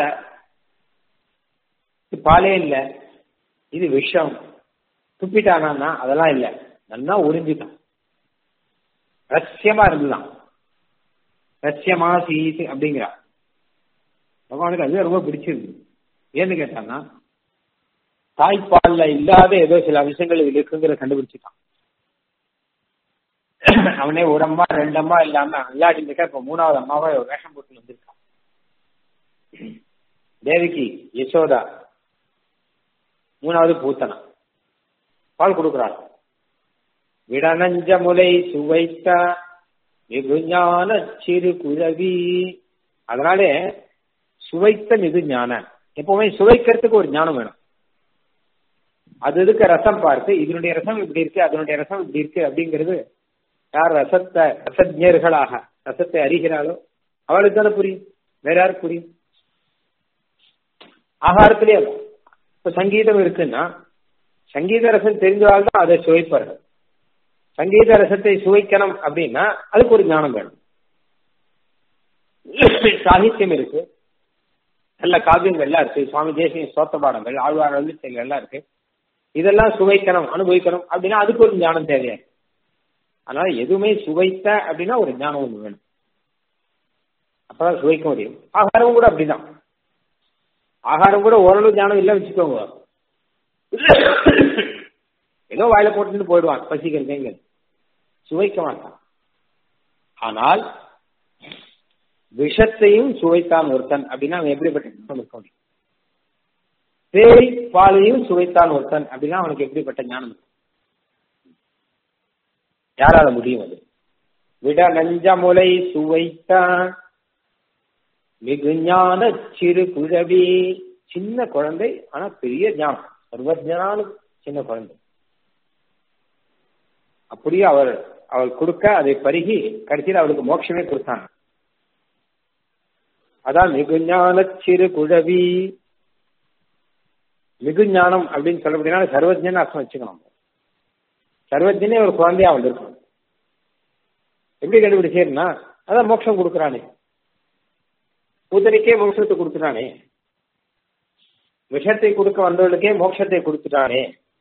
இது பாலே இல்ல இது விஷம் துப்பிட்டானா அதெல்லாம் இல்ல நல்லா உறிஞ்சிட்டான் ரகசியமா இருந்துதான் ரகசியமா சீத்து அப்படிங்கிறா பகவானுக்கு அது ரொம்ப பிடிச்சிருக்கு ஏன்னு கேட்டான்னா தாய்ப்பால்ல இல்லாத ஏதோ சில விஷயங்கள் இதுல இருக்குங்கிற கண்டுபிடிச்சிட்டான் அவனே ஒரு அம்மா ரெண்டு அம்மா இல்லாம விளையாடிட்டு இருக்கா இப்ப மூணாவது அம்மாவா ஒரு வேஷம் போட்டு வந்திருக்கான் தேவிக்கு யசோதா மூணாவது பூத்தனா பால் கொடுக்கிறாள் விடநஞ்ச முலை சுவைத்த மிகுஞான சிறு குழவி அதனாலே சுவைத்த மிகு ஞான எப்பவுமே சுவைக்கிறதுக்கு ஒரு ஞானம் வேணும் அது இதுக்கு ரசம் பார்த்து இதனுடைய ரசம் இப்படி இருக்கு அதனுடைய ரசம் இப்படி இருக்கு அப்படிங்கிறது யார் ரசத்தை ரசஜர்களாக ரசத்தை அறிகிறாளோ அவளுக்கு தானே புரியும் வேற யாருக்கு புரியும் ஆகாரத்திலே இப்ப சங்கீதம் இருக்குன்னா சங்கீத ரசம் தெரிஞ்சவாள் தான் அதை சுவைப்பார்கள் சங்கீத ரசத்தை சுவைக்கணும் அப்படின்னா அதுக்கு ஒரு ஞானம் வேணும் சாகித்யம் இருக்கு நல்ல காவியங்கள் எல்லாம் இருக்கு சுவாமி தேசிய சோத்த பாடங்கள் ஆழ்வார் அழுத்தங்கள் எல்லாம் இருக்கு இதெல்லாம் சுவைக்கணும் அனுபவிக்கணும் அப்படின்னா அதுக்கு ஒரு ஞானம் தேவையா அதனால எதுவுமே சுவைத்த அப்படின்னா ஒரு ஞானம் ஒன்று வேணும் அப்பதான் சுவைக்க முடியும் ஆகாரம் கூட அப்படிதான் ஆகாரம் கூட ஓரளவு ஞானம் இல்லை வச்சுக்கோங்க ஏதோ வாயில போட்டுட்டு போயிடுவான் பசிக்கிறதுங்க சுவைக்க மாட்டான் ஆனால் விஷத்தையும் சுவைத்தான் ஒருத்தன் அப்படின்னா அவன் எப்படிப்பட்ட ஞானம் இருக்க முடியும் தேய் பாலையும் சுவைத்தான் ஒருத்தன் அப்படின்னா அவனுக்கு எப்படிப்பட்ட ஞானம் இருக்கும் யாரால முடியும் அது விட நஞ்சமுலை சுவைத்தான் மிகுஞான சிறு குழவி சின்ன குழந்தை ஆனா பெரிய ஞானம் சர்வஜனான சின்ன குழந்தை அப்படியே அவர் அவள் கொடுக்க அதை பருகி கடைசியில் அவளுக்கு மோட்சமே கொடுத்தாங்க அதான் மிகுஞான சிறு குழவி மிகுஞானம் அப்படின்னு சொல்லப்படினா சர்வஜன் அர்த்தம் வச்சுக்கணும் சர்வஜனே ஒரு குழந்தையா வந்திருக்கும் எப்படி கண்டுபிடிச்சேன்னா அதான் மோட்சம் கொடுக்குறானே பூதனிக்கே மோட்சத்தை கொடுத்துட்டானே விஷத்தை கொடுக்க வந்தவர்களுக்கே மோட்சத்தை கொடுத்துட்டானே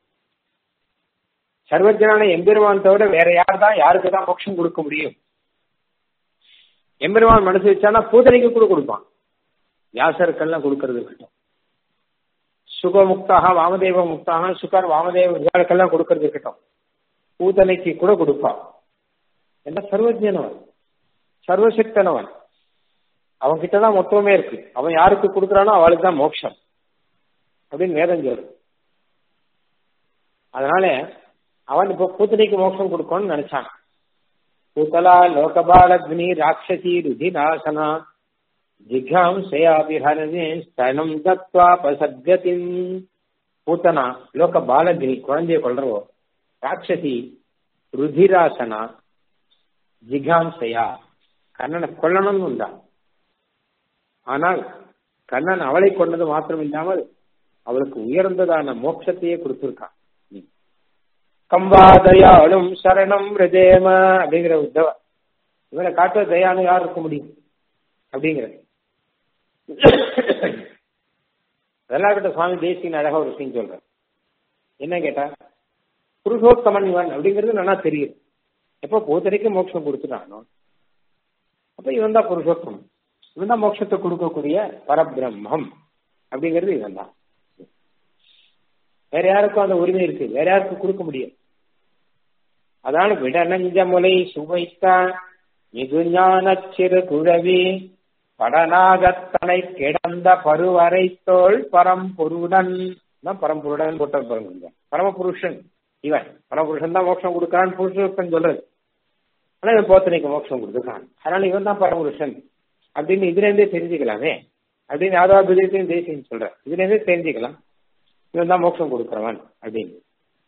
சர்வஜனான எம்பெருமான் தவிர வேற யார் தான் யாருக்கு தான் மோட்சம் கொடுக்க முடியும் எம்பெருமான் மனசு வச்சானா பூதனைக்கு கூட கொடுப்பான் வியாசருக்கெல்லாம் கொடுக்கறது இருக்கட்டும் சுகமுக்தாக வாமதேவ முக்தாக சுகர் வாமதேவ இவர்களுக்கெல்லாம் கொடுக்கறது இருக்கட்டும் பூதனைக்கு கூட கொடுப்பா என்ன சர்வஜனவன் சர்வசக்தனவன் அவன் கிட்டதான் மொத்தமே இருக்கு அவன் யாருக்கு கொடுக்குறானோ அவளுக்கு தான் மோட்சம் அப்படின்னு வேதம் சொல்லுது அதனால அவன் இப்போ பூத்தனைக்கு மோட்சம் கொடுக்கணும்னு நினைச்சான் பூத்தலா லோகபாலக்னி ராட்சசி ருதிநாசனா ஜிகாம் சேயாபிஹரனே ஸ்தனம் தத்வா பசத்கதின் பூத்தனா லோக பாலகிரி குழந்தைய கொள்றவோ ராட்சசி ருதிராசனா ஜிகாம்சையா கண்ணனை கொல்லணும்னு உண்டா ஆனால் கண்ணன் அவளை கொண்டது மாத்திரம் இல்லாமல் அவளுக்கு உயர்ந்ததான மோட்சத்தையே கொடுத்திருக்கான் கம்பாதயாளும் சரணம் ரஜேம அப்படிங்கிற உத்தவ இவனை காட்டுற தயானு யார் இருக்க முடியும் அப்படிங்கிற வெள்ளாக்கட்ட சுவாமி தேசியின் அழகா ஒரு விஷயம் சொல்ற என்ன கேட்டா புருஷோத்தமன் இவன் அப்படிங்கிறது நல்லா தெரியும் எப்ப பூத்தரைக்கு மோட்சம் கொடுத்துட்டானோ அப்ப இவன் தான் புருஷோத்தமன் இவன் தான் மோட்சத்தை கொடுக்கக்கூடிய பரபிரம்மம் அப்படிங்கிறது இவன் தான் வேற யாருக்கும் அந்த உரிமை இருக்கு வேற யாருக்கும் கொடுக்க முடியும் அதனால விடநஞ்ச முலை சுவைத்த மிகுஞான சிறு குழவி படநாகத்தனை கிடந்த பருவரை தோல் பரம்பொருடன் தான் பரம்பொருடன் போட்ட பாருங்க பரமபுருஷன் இவன் பரமபுருஷன் தான் மோட்சம் கொடுக்கறான் புருஷன் சொல்றது ஆனா இவன் போத்தனைக்கு மோட்சம் கொடுத்துருக்கான் அதனால இவன் தான் பரமபுருஷன் அப்படின்னு இதுல இருந்தே தெரிஞ்சுக்கலாமே அப்படின்னு யாராவது விதத்தையும் தேசியம் சொல்ற இதுல இருந்தே தெரிஞ்சுக்கலாம் இவன் தான் மோட்சம் கொடுக்கிறவன் அப்படின்னு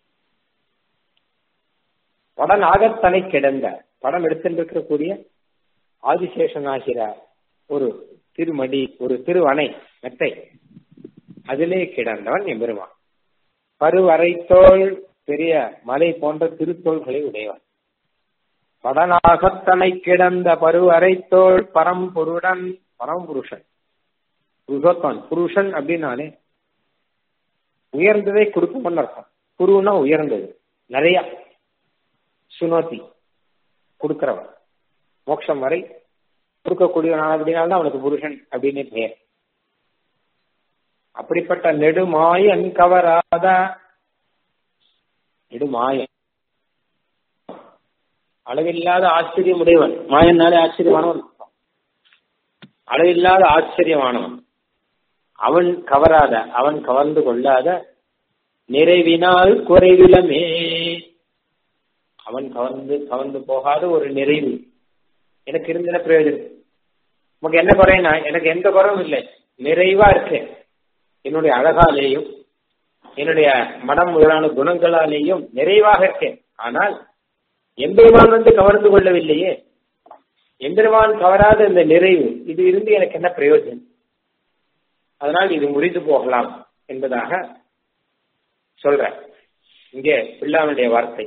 படம் நாகத்தனை கிடந்த படம் எடுத்துட்டு இருக்கக்கூடிய ஆதிசேஷன் ஆகிற ஒரு திருமடி ஒரு திருவணை மெத்தை அதிலே கிடந்தவன் எம்பெருமான் பருவரைத்தோள் பெரிய மலை போன்ற திருத்தோள்களை உடையவன் படநாகத்தனை கிடந்த பருவரைத்தோள் பரம்பொருடன் பரம்புருஷன் புருஷோத்தன் புருஷன் அப்படின்னாலே உயர்ந்ததை கொடுக்கும்னு அர்த்தம் குருன்னா உயர்ந்தது நிறைய சுனோத்தி கொடுக்கிறவன் மோட்சம் வரை கொடுக்கக்கூடியவனான அப்படின்னால்தான் அவனுக்கு புருஷன் அப்படின்னு பெயர் அப்படிப்பட்ட நெடுமாயன் கவராத நெடுமாயன் அளவில்லாத ஆச்சரியம் உடையவன் மாயன்னாலே ஆச்சரியமானவன் அளவில்லாத ஆச்சரியமானவன் அவன் கவராத அவன் கவர்ந்து கொள்ளாத நிறைவினால் குறைவிலமே அவன் கவர்ந்து கவர்ந்து போகாத ஒரு நிறைவு எனக்கு இருந்த பிரயோஜனம் உனக்கு என்ன குறைனா எனக்கு எந்த குறவும் இல்லை நிறைவா இருக்கேன் என்னுடைய அழகாலேயும் என்னுடைய மனம் முதலான குணங்களாலேயும் நிறைவாக இருக்கேன் ஆனால் எம்பெருமான் வந்து கவர்ந்து கொள்ளவில்லையே எம்பெருமான் கவராத இந்த நிறைவு இது இருந்து எனக்கு என்ன பிரயோஜனம் அதனால் இது முறிந்து போகலாம் என்பதாக சொல்ற இங்கே பிள்ளாவுடைய வார்த்தை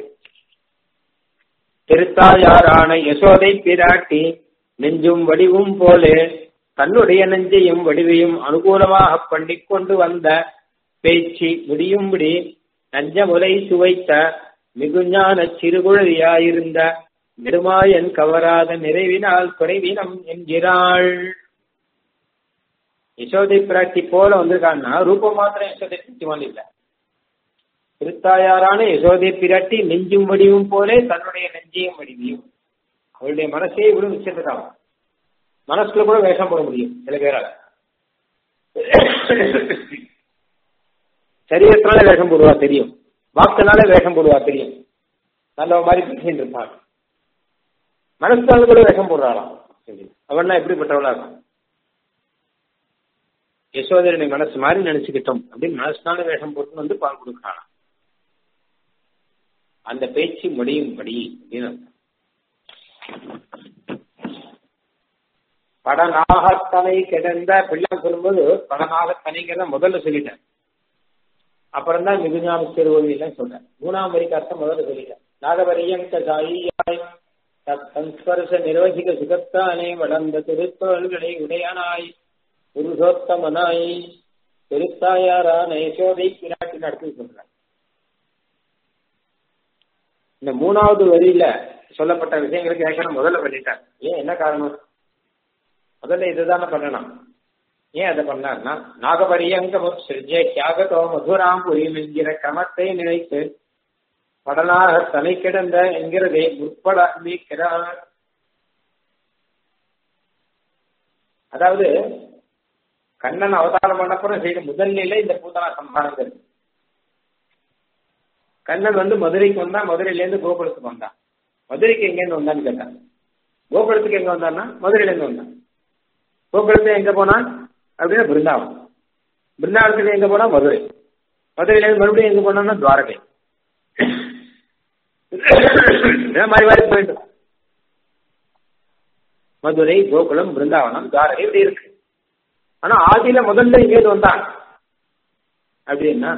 திருத்தாயாரான யசோதை பிராட்டி நெஞ்சும் வடிவும் போலே தன்னுடைய நெஞ்சையும் வடிவையும் அனுகூலமாக பண்ணிக்கொண்டு வந்த பேச்சு முடியும்படி நஞ்சமுலை சுவைத்த மிகுஞான சிறுகுழவியாயிருந்த நெடுமாயன் கவராத நிறைவினால் குறைவினம் என்கிறாள் யசோதை பிராட்டி போல வந்திருக்கான்னா ரூபம் மாத்திரம் யசோதை பிராட்டி இல்ல திருத்தாயாரான யசோதை பிராட்டி நெஞ்சும் வடிவும் போலே தன்னுடைய நெஞ்சையும் வடிவையும் அவளுடைய மனசே இவ்வளவு வச்சிருக்காங்க மனசுல கூட வேஷம் போட முடியும் சில பேரால சரீரத்தினால வேஷம் போடுவா தெரியும் வாக்குனால வேஷம் போடுவா தெரியும் நல்ல மாதிரி பேசிட்டு இருப்பாங்க மனசுனால கூட வேஷம் போடுறாளாம் அவன்னா எப்படிப்பட்டவளா இருக்கும் யசோதரனை மனசு மாதிரி நினைச்சுக்கிட்டோம் அப்படின்னு மனசுனால வேஷம் போட்டு வந்து பால் கொடுக்கலாம் அந்த பேச்சு முடியும்படி அப்படின்னு படநாகத்தனை கிடந்த பிள்ளை சொல்லும்போது படநாகத்தனைங்கிறத முதல்ல சொல்லிட்டேன் அப்புறம் தான் மிகுஞான திருவள்ளிலாம் சொல்றேன் மூணாம் வரிக்கு அர்த்தம் முதல்ல சொல்லிட்டேன் நாகவரியங்க சாயியாய் சன்ஸ்பர்ச நிர்வகிக சுகத்தானே வளர்ந்த திருத்தோள்களை உடையனாய் புருஷோத்தமனாய் பெருத்தாயாரான யசோதை பிராட்டி நடத்தி சொல்றார் இந்த மூணாவது வரியில சொல்லப்பட்ட விஷயங்களுக்கு ஏற்கனவே முதல்ல பண்ணிட்டார் ஏன் என்ன காரணம் முதல்ல இதுதானே பண்ணணும் ஏன் அதை பண்ணார்னா நாகபரியங்க சிறிஜே தியாகதோ மதுராம் புரியும் என்கிற கிரமத்தை நினைத்து படலாக தலை கிடந்த என்கிறதை முற்பட நீக்கிறார் அதாவது கண்ணன் அவதாரம் பண்ணப்புறம் செய்த முதல் நிலை இந்த பூதனா சம்ஹாரங்கிறது கண்ணன் வந்து மதுரைக்கு வந்தா மதுரையில இருந்து கோகுலத்துக்கு வந்தான் மதுரைக்கு எங்கேருந்து வந்தான்னு கேட்டான் கோகுலத்துக்கு எங்க வந்தான்னா மதுரையில இருந்து வந்தான் கோகுலத்துல எங்க போனான் அப்படின்னா பிருந்தாவனம் பிருந்தாவனத்துல எங்க போனா மதுரை மதுரையில இருந்து மறுபடியும் எங்க போனான்னா துவாரகை மாறி மாறி போயிட்டு மதுரை கோகுலம் பிருந்தாவனம் துவாரகை இப்படி இருக்கு ஆனா ஆதியில முதல்ல இங்கேருந்து வந்தான் அப்படின்னா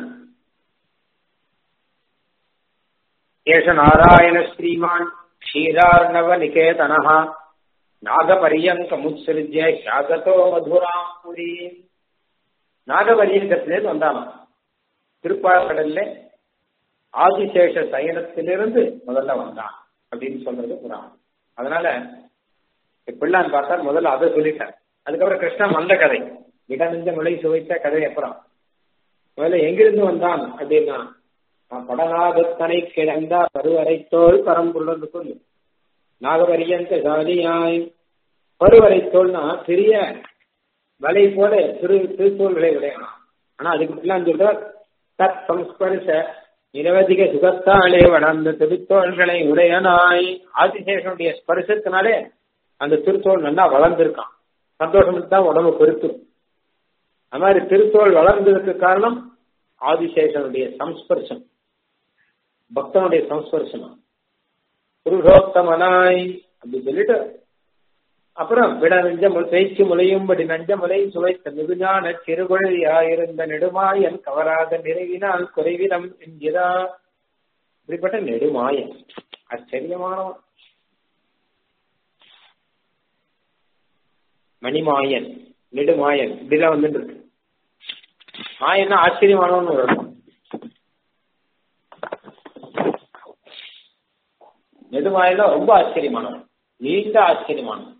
ஏஷ நாராயண ஸ்ரீமான் க்ஷீரார்ணவ நிகேதனஹா நாகபரியங்கமுத்சிருஜ்ய ஷாகதோ மதுராம் புரி நாகபரியங்கத்திலேருந்து வந்தானாம் திருப்பாக்கடல்ல ஆதிசேஷ சயனத்திலிருந்து முதல்ல வந்தான் அப்படின்னு சொல்றது புராணம் அதனால பிள்ளான் பார்த்தா முதல்ல அதை சொல்லிட்டார் அதுக்கப்புறம் கிருஷ்ணன் வந்த கதை இடமிஞ்ச நுழை சுவைத்த கதை அப்புறம் முதல்ல எங்கிருந்து வந்தான் அப்படின்னா படநாகத்தனை கிடந்த பருவரைத்தோள் பரம்புள்ளது சொல்லு நாகபரியந்த சாதியாய் பருவரைத்தோள்னா பெரிய வலை போல திரு திருத்தோள்களை உடையலாம் ஆனா அதுக்கு பிள்ளான் சொல்ற தத் சம்ஸ்பரிச நிரவதிக சுகத்தாலே வளர்ந்த திருத்தோள்களை உடையனாய் ஆதிசேஷனுடைய ஸ்பரிசத்தினாலே அந்த திருத்தோள் நல்லா வளர்ந்திருக்கான் சந்தோஷம் தான் உடம்பு பெருத்தும் அது மாதிரி திருத்தோள் வளர்ந்ததுக்கு காரணம் ஆதிசேஷனுடைய சம்ஸ்பர்சம் பக்தனுடைய சம்ஸ்பர்சனம் புருஷோத்தமனாய் அப்படி சொல்லிட்டு அப்புறம் விட நெஞ்ச பேச்சு முளையும்படி நஞ்ச முலை சுவைத்த மிகுஞான சிறுகுழலியாயிருந்த நெடுமாயன் கவராத நிறைவினால் குறைவினம் என்கிறா இப்படிப்பட்ட நெடுமாயன் ஆச்சரியமானவன் மணிமாயன் நெடுமாயன் இப்படிலாம் வந்துட்டு இருக்கு மாயன்னா ஆச்சரியமானவன் ஒரு அர்த்தம் நெடுமாயனா ரொம்ப ஆச்சரியமானவன் நீண்ட ஆச்சரியமானவன்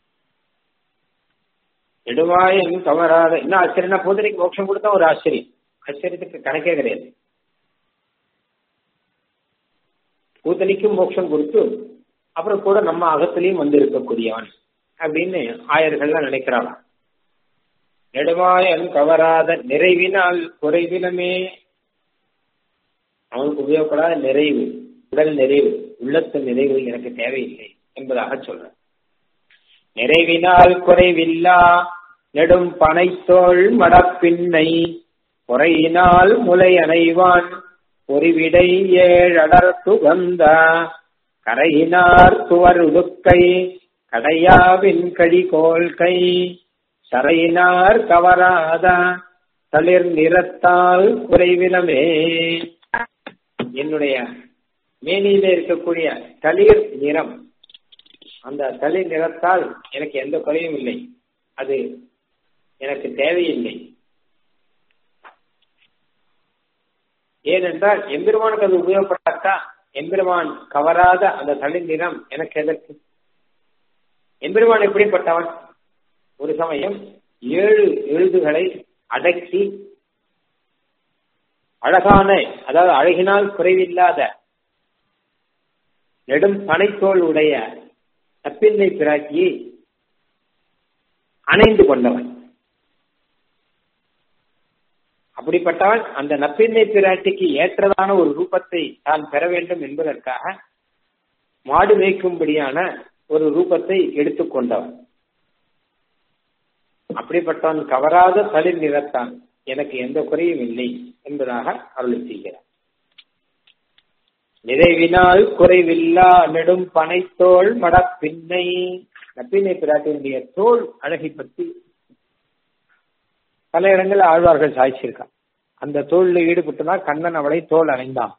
நெடுமாயன் தவறாத என்ன ஆச்சரியம்னா பூதனைக்கு மோட்சம் கொடுத்தா ஒரு ஆச்சரியம் ஆச்சரியத்துக்கு கணக்கே கிடையாது பூத்தனிக்கும் மோட்சம் கொடுத்து அப்புறம் கூட நம்ம அகத்திலையும் வந்து இருக்கக்கூடியவன் அப்படின்னு ஆயர்கள்லாம் நினைக்கிறாளாம் நெடுமாயன் கவராத நிறைவினால் குறைவினமே அவனுக்கு உபயோகப்படாத நிறைவு உடல் நிறைவு உள்ளத்து நிறைவு எனக்கு தேவையில்லை என்பதாக சொல்ற நிறைவினால் குறைவில்லா நெடும் பனைத்தோள் மடப்பின்னை குறையினால் முலை அணைவான் பொறிவிடை ஏழடர் துகந்த கரையினார் துவர் உடுக்கை கடையாவின் கழிகோல் கை சரையினார் கவராத தளிர் நிறத்தால் குறைவிலமே என்னுடைய மேனியில இருக்கக்கூடிய தளிர் நிறம் அந்த தளிர் நிறத்தால் எனக்கு எந்த குறையும் இல்லை அது எனக்கு தேவையில்லை ஏனென்றால் எம்பெருமானுக்கு அது உபயோகப்பட்டாக்கா எம்பெருமான் கவராத அந்த தளிர் நிறம் எனக்கு எதற்கு எம்பெருமான் எப்படிப்பட்டவன் ஒரு சமயம் ஏழு எழுதுகளை அடக்கி அழகான அதாவது அழகினால் குறைவில்லாத நெடும் பனைத்தோல் உடைய தப்பின்னை பிராட்டியை அணைந்து கொண்டவன் அப்படிப்பட்டவன் அந்த நப்பின்னை பிராட்டிக்கு ஏற்றதான ஒரு ரூபத்தை தான் பெற வேண்டும் என்பதற்காக மாடு மேய்க்கும்படியான ஒரு ரூபத்தை எடுத்துக்கொண்டவன் அப்படிப்பட்டவன் கவராத தளிர் நிறத்தான் எனக்கு எந்த குறையும் இல்லை என்பதாக அருள் செய்கிறார் நிறைவினால் குறைவில்லா நெடும் பனைத்தோள் மடப்பின்னை நப்பின்னை பிராட்டியினுடைய தோல் அழகை பற்றி பல இடங்களில் ஆழ்வார்கள் சாய்ச்சிருக்கான் அந்த தோல்ல ஈடுபட்டுதான் கண்ணன் அவளை தோல் அணைந்தான்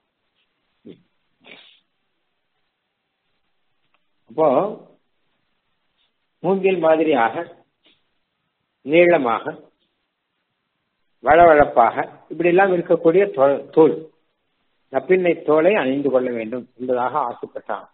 அப்போ மூங்கில் மாதிரியாக நீளமாக வளவளப்பாக இப்படி எல்லாம் இருக்கக்கூடிய தோல் நப்பின்னை தோலை அணிந்து கொள்ள வேண்டும் என்பதாக ஆசைப்பட்டான்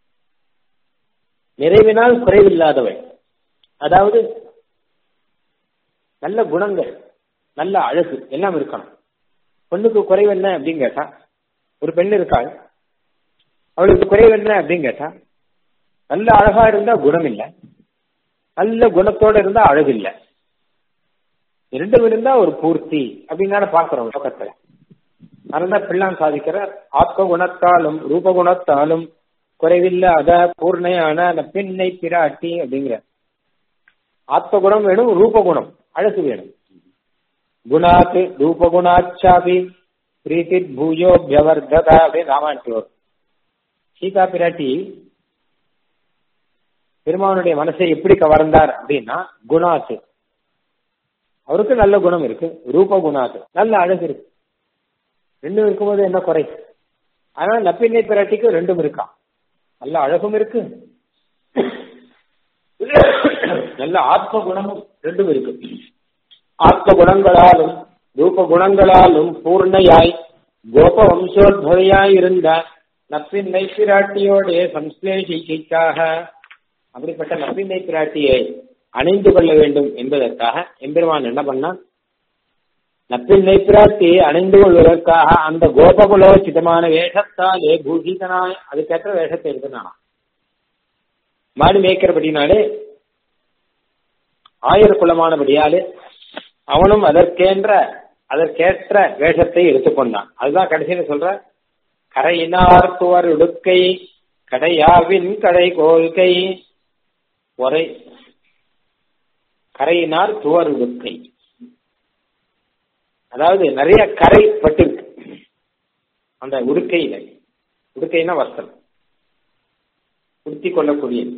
நிறைவினால் குறைவில்லாதவள் அதாவது நல்ல குணங்கள் நல்ல அழகு எல்லாம் இருக்கணும் பொண்ணுக்கு குறைவு என்ன அப்படின்னு கேட்டா ஒரு பெண் இருக்காள் அவளுக்கு குறைவு என்ன அப்படின்னு கேட்டா நல்ல அழகா இருந்தா குணம் இல்லை நல்ல குணத்தோட இருந்தா அழகு இல்லை இரண்டும் இருந்தா ஒரு பூர்த்தி அப்படின்னு பாக்குறோம் லோகத்துல அதனால பிள்ளான் சாதிக்கிறார் ஆத்ம குணத்தாலும் ரூப குணத்தாலும் குறைவில்லாத பூர்ணையான அந்த பெண்ணை பிராட்டி அப்படிங்கிற ஆத்ம குணம் வேணும் ரூப குணம் அழகு வேணும் குணாத் ரூப குணாச்சாபி பிரீத்தி பூயோ வியவர்ததா அப்படின்னு ராமாயணத்தில் வரும் சீதா பிராட்டி பெருமானுடைய மனசை எப்படி கவர்ந்தார் அப்படின்னா குணாத்து அவருக்கு நல்ல குணம் இருக்கு ரூப குணாத்து நல்ல அழகு இருக்கு ரெண்டும் இருக்கும்போது என்ன குறை ஆனா நப்பிண்ணை பிராட்டிக்கு ரெண்டும் இருக்கா நல்ல அழகும் இருக்கு நல்ல ஆத்ம குணமும் ரெண்டும் இருக்கு ஆத்ம குணங்களாலும் ரூப குணங்களாலும் பூர்ணையாய் கோப வம்சோத்பவையாய் இருந்த நப்பின்னை பிராட்டியோடைய சம்ஸ்லேஷிக்காக அப்படிப்பட்ட நப்பின்னை பிராட்டியை அணைந்து கொள்ள வேண்டும் என்பதற்காக எம்பெருமான் என்ன பண்ணான் நப்பின்னை பிராட்டி அணைந்து கொள்வதற்காக அந்த கோபகுலோச்சிதமான வேஷத்தாலே பூஷிதனாய் அதுக்கேற்ற வேஷத்தை எடுத்துனானா மாடு மேய்க்கிறபடினாலே ஆயர் குலமானபடியாலே அவனும் அதற்கேன்ற அதற்கேற்ற வேஷத்தை எடுத்துக்கொண்டான் அதுதான் கடைசியில சொல்ற கரையினார் துவர் உடுக்கை கடையாவின் கடை கோல்கை ஒரை கரையினார் துவர் உடுக்கை அதாவது நிறைய கரை பட்டு அந்த உடுக்கையில உடுக்கைனா வஸ்திரம் உடுத்தி கொள்ளக்கூடியது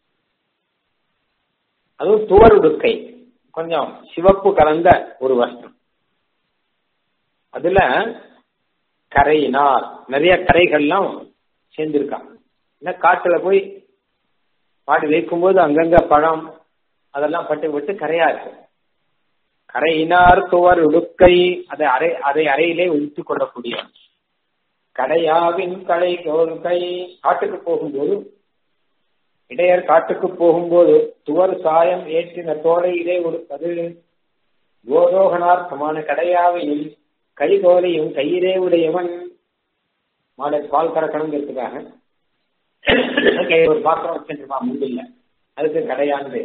அதுவும் துவர் உடுக்கை கொஞ்சம் சிவப்பு கலந்த ஒரு வஸ்திரம் அதுல கரையினார் நிறைய கரைகள்லாம் சேர்ந்திருக்காங்க ஏன்னா காட்டுல போய் மாடு வைக்கும்போது அங்கங்க பழம் அதெல்லாம் பட்டு விட்டு கரையா இருக்கு கரையினார் துவர் உடுக்கை அதை அரை அதை அறையிலே உடுத்திக் கொள்ளக்கூடிய கடையாவின் கடை கை காட்டுக்கு போகும்போது இடையர் காட்டுக்கு போகும்போது துவர் சாயம் ஏற்றின தோடையிலே உடுப்பது கோரோகனார்த்தமான கடையாவையும் கைகோலையும் கையிலே உடையவன் மாடை பால் கறக்கணுங்கிறதுக்காக ஒரு பாத்திரம் வச்சுருப்பான் முந்தில்ல அதுக்கு கடையானது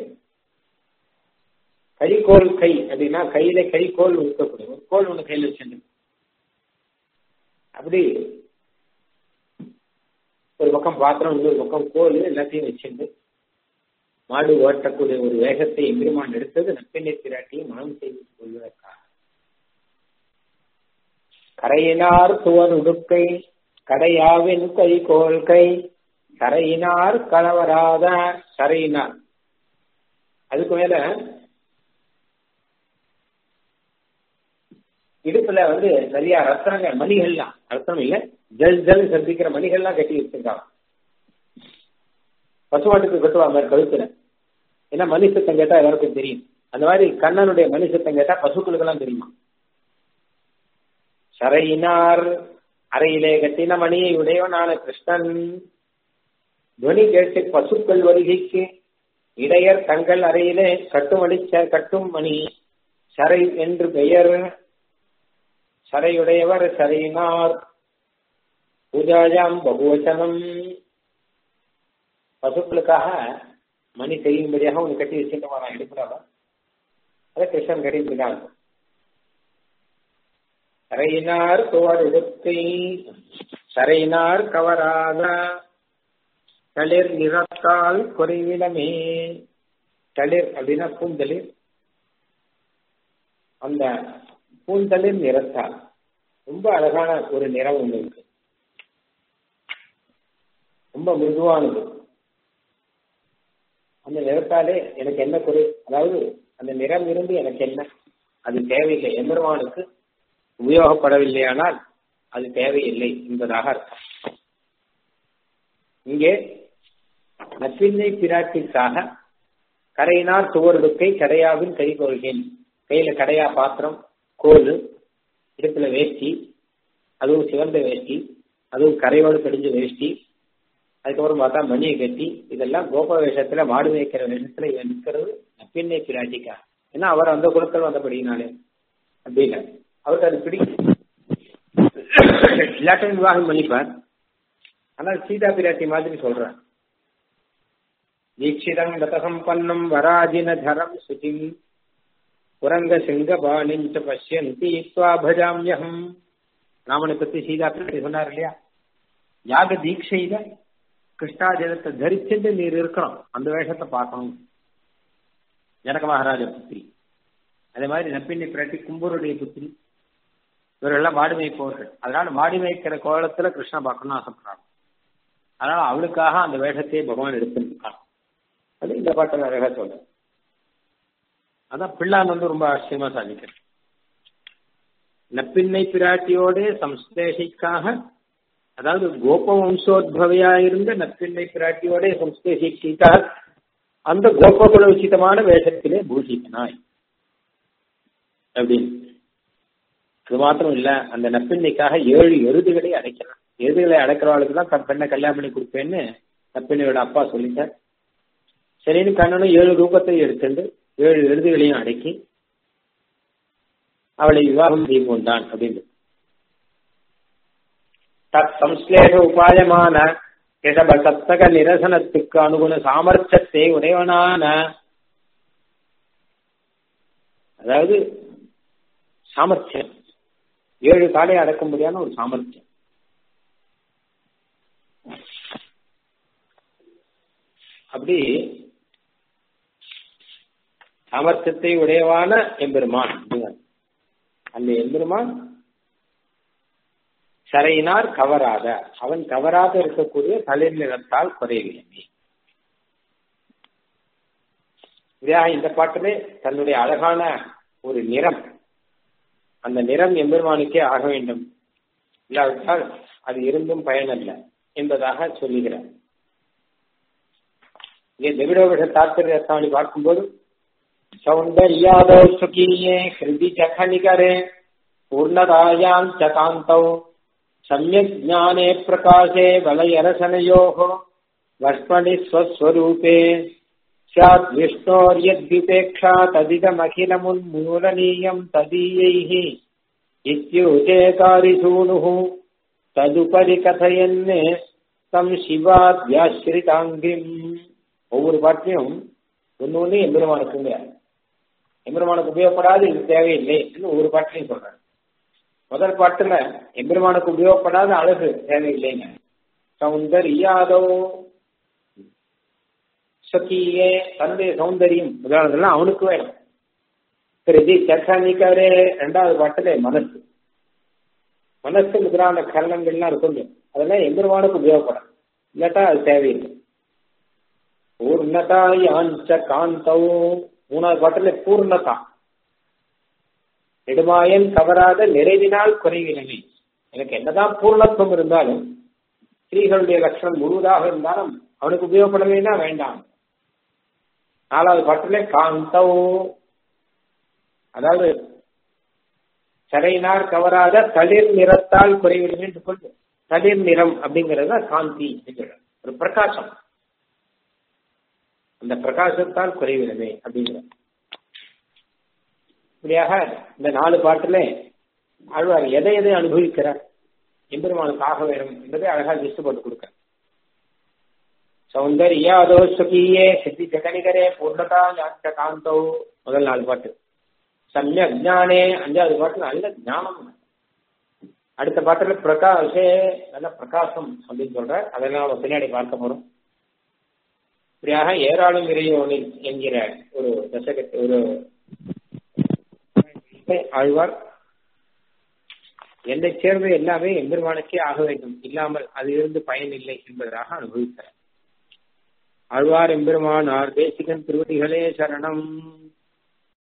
கைகோல் கை அப்படின்னா கையில கைகோல் இருக்கக்கூடிய ஒரு கோல் ஒண்ணு கையில வச்சிருந்து அப்படி ஒரு பக்கம் பாத்திரம் இன்னொரு பக்கம் கோல் எல்லாத்தையும் வச்சிருந்து மாடு ஓட்டக்கூடிய ஒரு வேகத்தை எம்பெருமான் எடுத்தது நப்பினை பிராட்டியை மனம் செய்து கொள்வதற்காக கரையினார் துவர் உடுக்கை கடையாவின் கை கோல் கை கரையினார் கலவராத கரையினார் அதுக்கு மேல இடுப்புல வந்து நிறைய ரத்தனங்கள் மணிகள்லாம் ரத்தனம் இல்ல ஜல் ஜல் சந்திக்கிற மணிகள்லாம் கட்டி வச்சிருக்காங்க பசுமாட்டுக்கு கட்டுவா மாதிரி கழுத்துல ஏன்னா மணி சத்தம் கேட்டா எல்லாருக்கும் தெரியும் அந்த மாதிரி கண்ணனுடைய மணி சத்தம் கேட்டா பசுக்களுக்கெல்லாம் தெரியுமா சரையினார் அறையிலே கட்டின மணியை உடையவனான கிருஷ்ணன் துவனி கேட்டு பசுக்கள் வருகைக்கு இடையர் தங்கள் அறையிலே கட்டுமணி கட்டும் மணி சரை என்று பெயர் சரையுடையவர் சரையினார் பூஜாயாம் பகுவச்சனம் பசுக்களுக்காக மணி செய்யும்படியாக ஒன்று கட்டி வச்சுட்டு வரான் எடுக்கிறாங்க அதை கிருஷ்ணன் கட்டிட்டு இருக்காங்க சரையினார் தோர் எடுக்கை சரையினார் கவராத தளிர் நிறத்தால் குறைவிடமே தளிர் அப்படின்னா பூந்தளிர் அந்த பூந்தளிர் நிறத்தால் ரொம்ப அழகான ஒரு நிறம் ஒன்று இருக்கு ரொம்ப மிருதுவானது அந்த நிறத்தாலே எனக்கு என்ன குறை அதாவது அந்த நிறம் இருந்து எனக்கு என்ன அது தேவையில்லை எம்பெருமானுக்கு உபயோகப்படவில்லையானால் அது தேவையில்லை என்பதாக அர்த்தம் இங்கே நப்பின்னை பிராட்டிற்காக கரையினார் துவருடுக்கை கடையாவின் கை கொள்கேன் கையில கடையா பாத்திரம் கோல் இடுப்புல வேஷ்டி அதுவும் சிவந்த வேஷ்டி அதுவும் கரையோடு கடிஞ்ச வேஷ்டி அதுக்கப்புறம் பார்த்தா மணியை கட்டி இதெல்லாம் கோப வேஷத்துல மாடு மேய்க்கிற வேஷத்துல இவன் நிற்கிறது நப்பின்னை பிராட்டிக்கா ஏன்னா அவர் அந்த குலத்தில் வந்தபடினாலே அப்படின்னு அவருக்கு அது பிடிக்கும் இல்லாட்டும் விவாகம் பண்ணிப்பார் ஆனால் சீதா பிராட்டி மாதிரி சொல்றேன் தீட்சிதம் கதசம்பன்னம் வராஜின தரம் சுதிம் குரங்க சிங்க பாணிஞ்ச பசியந்தி இத்வா பஜாமியகம் ராமனை பத்தி சீதா பிராட்டி சொன்னார் இல்லையா யாக தீட்சையில கிருஷ்ணாஜலத்தை தரிச்சுட்டு நீர் இருக்கணும் அந்த வேஷத்தை பார்க்கணும் ஜனக மகாராஜ புத்திரி அதே மாதிரி நப்பிண்ணை பிராட்டி கும்பூருடைய புத்திரி இவரெல்லாம் மாடு மேய்ப்பவர்கள் அதனால மாடு மேய்க்கிற கோலத்துல கிருஷ்ணா பார்க்கணும்னு ஆசைப்படுறாங்க அதனால அவளுக்காக அந்த வேஷத்தையே பகவான் எடுத்துருக்கான் அது இந்த பாட்டில் அழகா சொல்ற அதான் பிள்ளான் வந்து ரொம்ப ஆச்சரியமா சாதிக்கிறேன் நப்பிண்ணை பிராட்டியோட சம்ஸ்லேஷைக்காக அதாவது கோப வம்சோத்பவையா இருந்த நப்பிண்ணை பிராட்டியோட சம்ஸ்லேஷிக்காக அந்த கோபகுல உச்சிதமான வேஷத்திலே பூஷித்தனாய் அப்படின்னு அது மாத்திரம் இல்ல அந்த நப்பிண்ணைக்காக ஏழு எருதுகளை அடைக்கலாம் எருதுகளை அடைக்கிறவாளுக்கு தான் பெண்ணை கல்யாணம் பண்ணி கொடுப்பேன்னு நப்பிண்ணையோட அப்பா சொல்லிட்டார் சரின்னு கண்ணனும் ஏழு ரூபத்தை எடுத்துட்டு ஏழு எருதுகளையும் அடக்கி அவளை விவாகம் செய்து கொண்டான் அப்படின்னு தத் சம்ஸ்லேஷ உபாயமான கிஷப சத்தக நிரசனத்துக்கு அனுகுண சாமர்த்தியத்தை உடையவனான அதாவது சாமர்த்தியம் ஏழு காலை அடக்கும்படியான ஒரு சாமர்த்தியம் அப்படி சாமர்த்தியத்தை உடையவான எம்பெருமான் அந்த எம்பெருமான் சரையினார் கவராத அவன் கவராத இருக்கக்கூடிய தளிர் நிறத்தால் குறைவில்லை இந்த பாட்டிலே தன்னுடைய அழகான ஒரு நிறம் அந்த நிறம் எம்பெருமானுக்கே ஆக வேண்டும் இல்லாவிட்டால் அது இருந்தும் பயனல்ல என்பதாக சொல்லுகிறார் இங்கே திவிடோபுஷ தாற்பரிய ரத்னாவளி பார்க்கும்போது சௌந்தர்யாதோ சுகீயே ஹிருதி ஜகனிகரே பூர்ணதாயாம் சகாந்தௌ சமயக் ஜானே பிரகாசே வலயரசனயோः வஷ்மணி ஸ்வஸ்வரூபே स्यात् विष्णोर्यद्विपेक्षा तदिदमखिलमुन्मूलनीयम् तदीयैः इत्युचे कारिसूनुः तदुपरि कथयन् தம் சிவாத்யாசிரிதாங்கிம் ஒவ்வொரு பாட்டிலையும் ஒன்று ஒன்று எம்பெருமானுக்குங்க எம்பெருமானுக்கு உபயோகப்படாது இது தேவையில்லை ஒவ்வொரு பாட்டிலையும் சொல்றாங்க முதல் பாட்டுல எம்பெருமானுக்கு உபயோகப்படாத அழகு தேவையில்லைங்க சௌந்தர்யாதோ சக்கியே தன்னுடைய சௌந்தரியம் முதலானதெல்லாம் அவனுக்கு வேணும் பிரதி சக்கனிக்கரே ரெண்டாவது பாட்டுல மனசு மனசு முதலான கரணங்கள்லாம் இருக்கும் அதெல்லாம் எம்பெருமானுக்கு உபயோகப்படும் இல்லாட்டா அது தேவையில்லை பூர்ணதா யாஞ்ச காந்தௌ மூணாவது பாட்டுல பூர்ணதா நெடுமாயன் கவராத நிறைவினால் குறைவினவி எனக்கு என்னதான் பூர்ணத்துவம் இருந்தாலும் ஸ்திரீகளுடைய லட்சணம் முழுவதாக இருந்தாலும் அவனுக்கு உபயோகப்படவேனா வேண்டாம் நாலாவது பாட்டிலே காந்தௌ அதாவது சரையினார் கவராத தளிர் நிறத்தால் குறைவிடும் என்று கொள்வது தளிர் நிறம் அப்படிங்கிறது தான் காந்தி ஒரு பிரகாசம் அந்த பிரகாசத்தால் குறைவிடமே அப்படிங்கிற இப்படியாக இந்த நாலு பாட்டுல ஆழ்வார் எதை எதை அனுபவிக்கிறார் எம்பெருமானுக்கு ஆக வேணும் என்பதை அழகாக லிஸ்ட் போட்டு கொடுக்க சௌந்தர்யாதோ சுகியே சித்தி ஜகனிகரே பூர்ணதா யாச்ச காந்தோ முதல் நாலு பாட்டு சமய ஜானே அஞ்சாவது பாட்டு நல்ல ஞானம் அடுத்த பாட்டுல பிரகாஷே நல்ல பிரகாசம் அப்படின்னு சொல்ற அதெல்லாம் நம்ம பின்னாடி பார்க்க போறோம் இப்படியாக ஏராளம் இறையோனில் என்கிற ஒரு தசகத்தை ஒரு ஆழ்வார் என்னை சேர்ந்த எல்லாமே எம்பெருமானுக்கே ஆக வேண்டும் இல்லாமல் அது இருந்து பயன் இல்லை என்பதாக அனுபவித்தார் ஆழ்வார் எம்பெருமானார் தேசிகன் திருவடிகளே சரணம்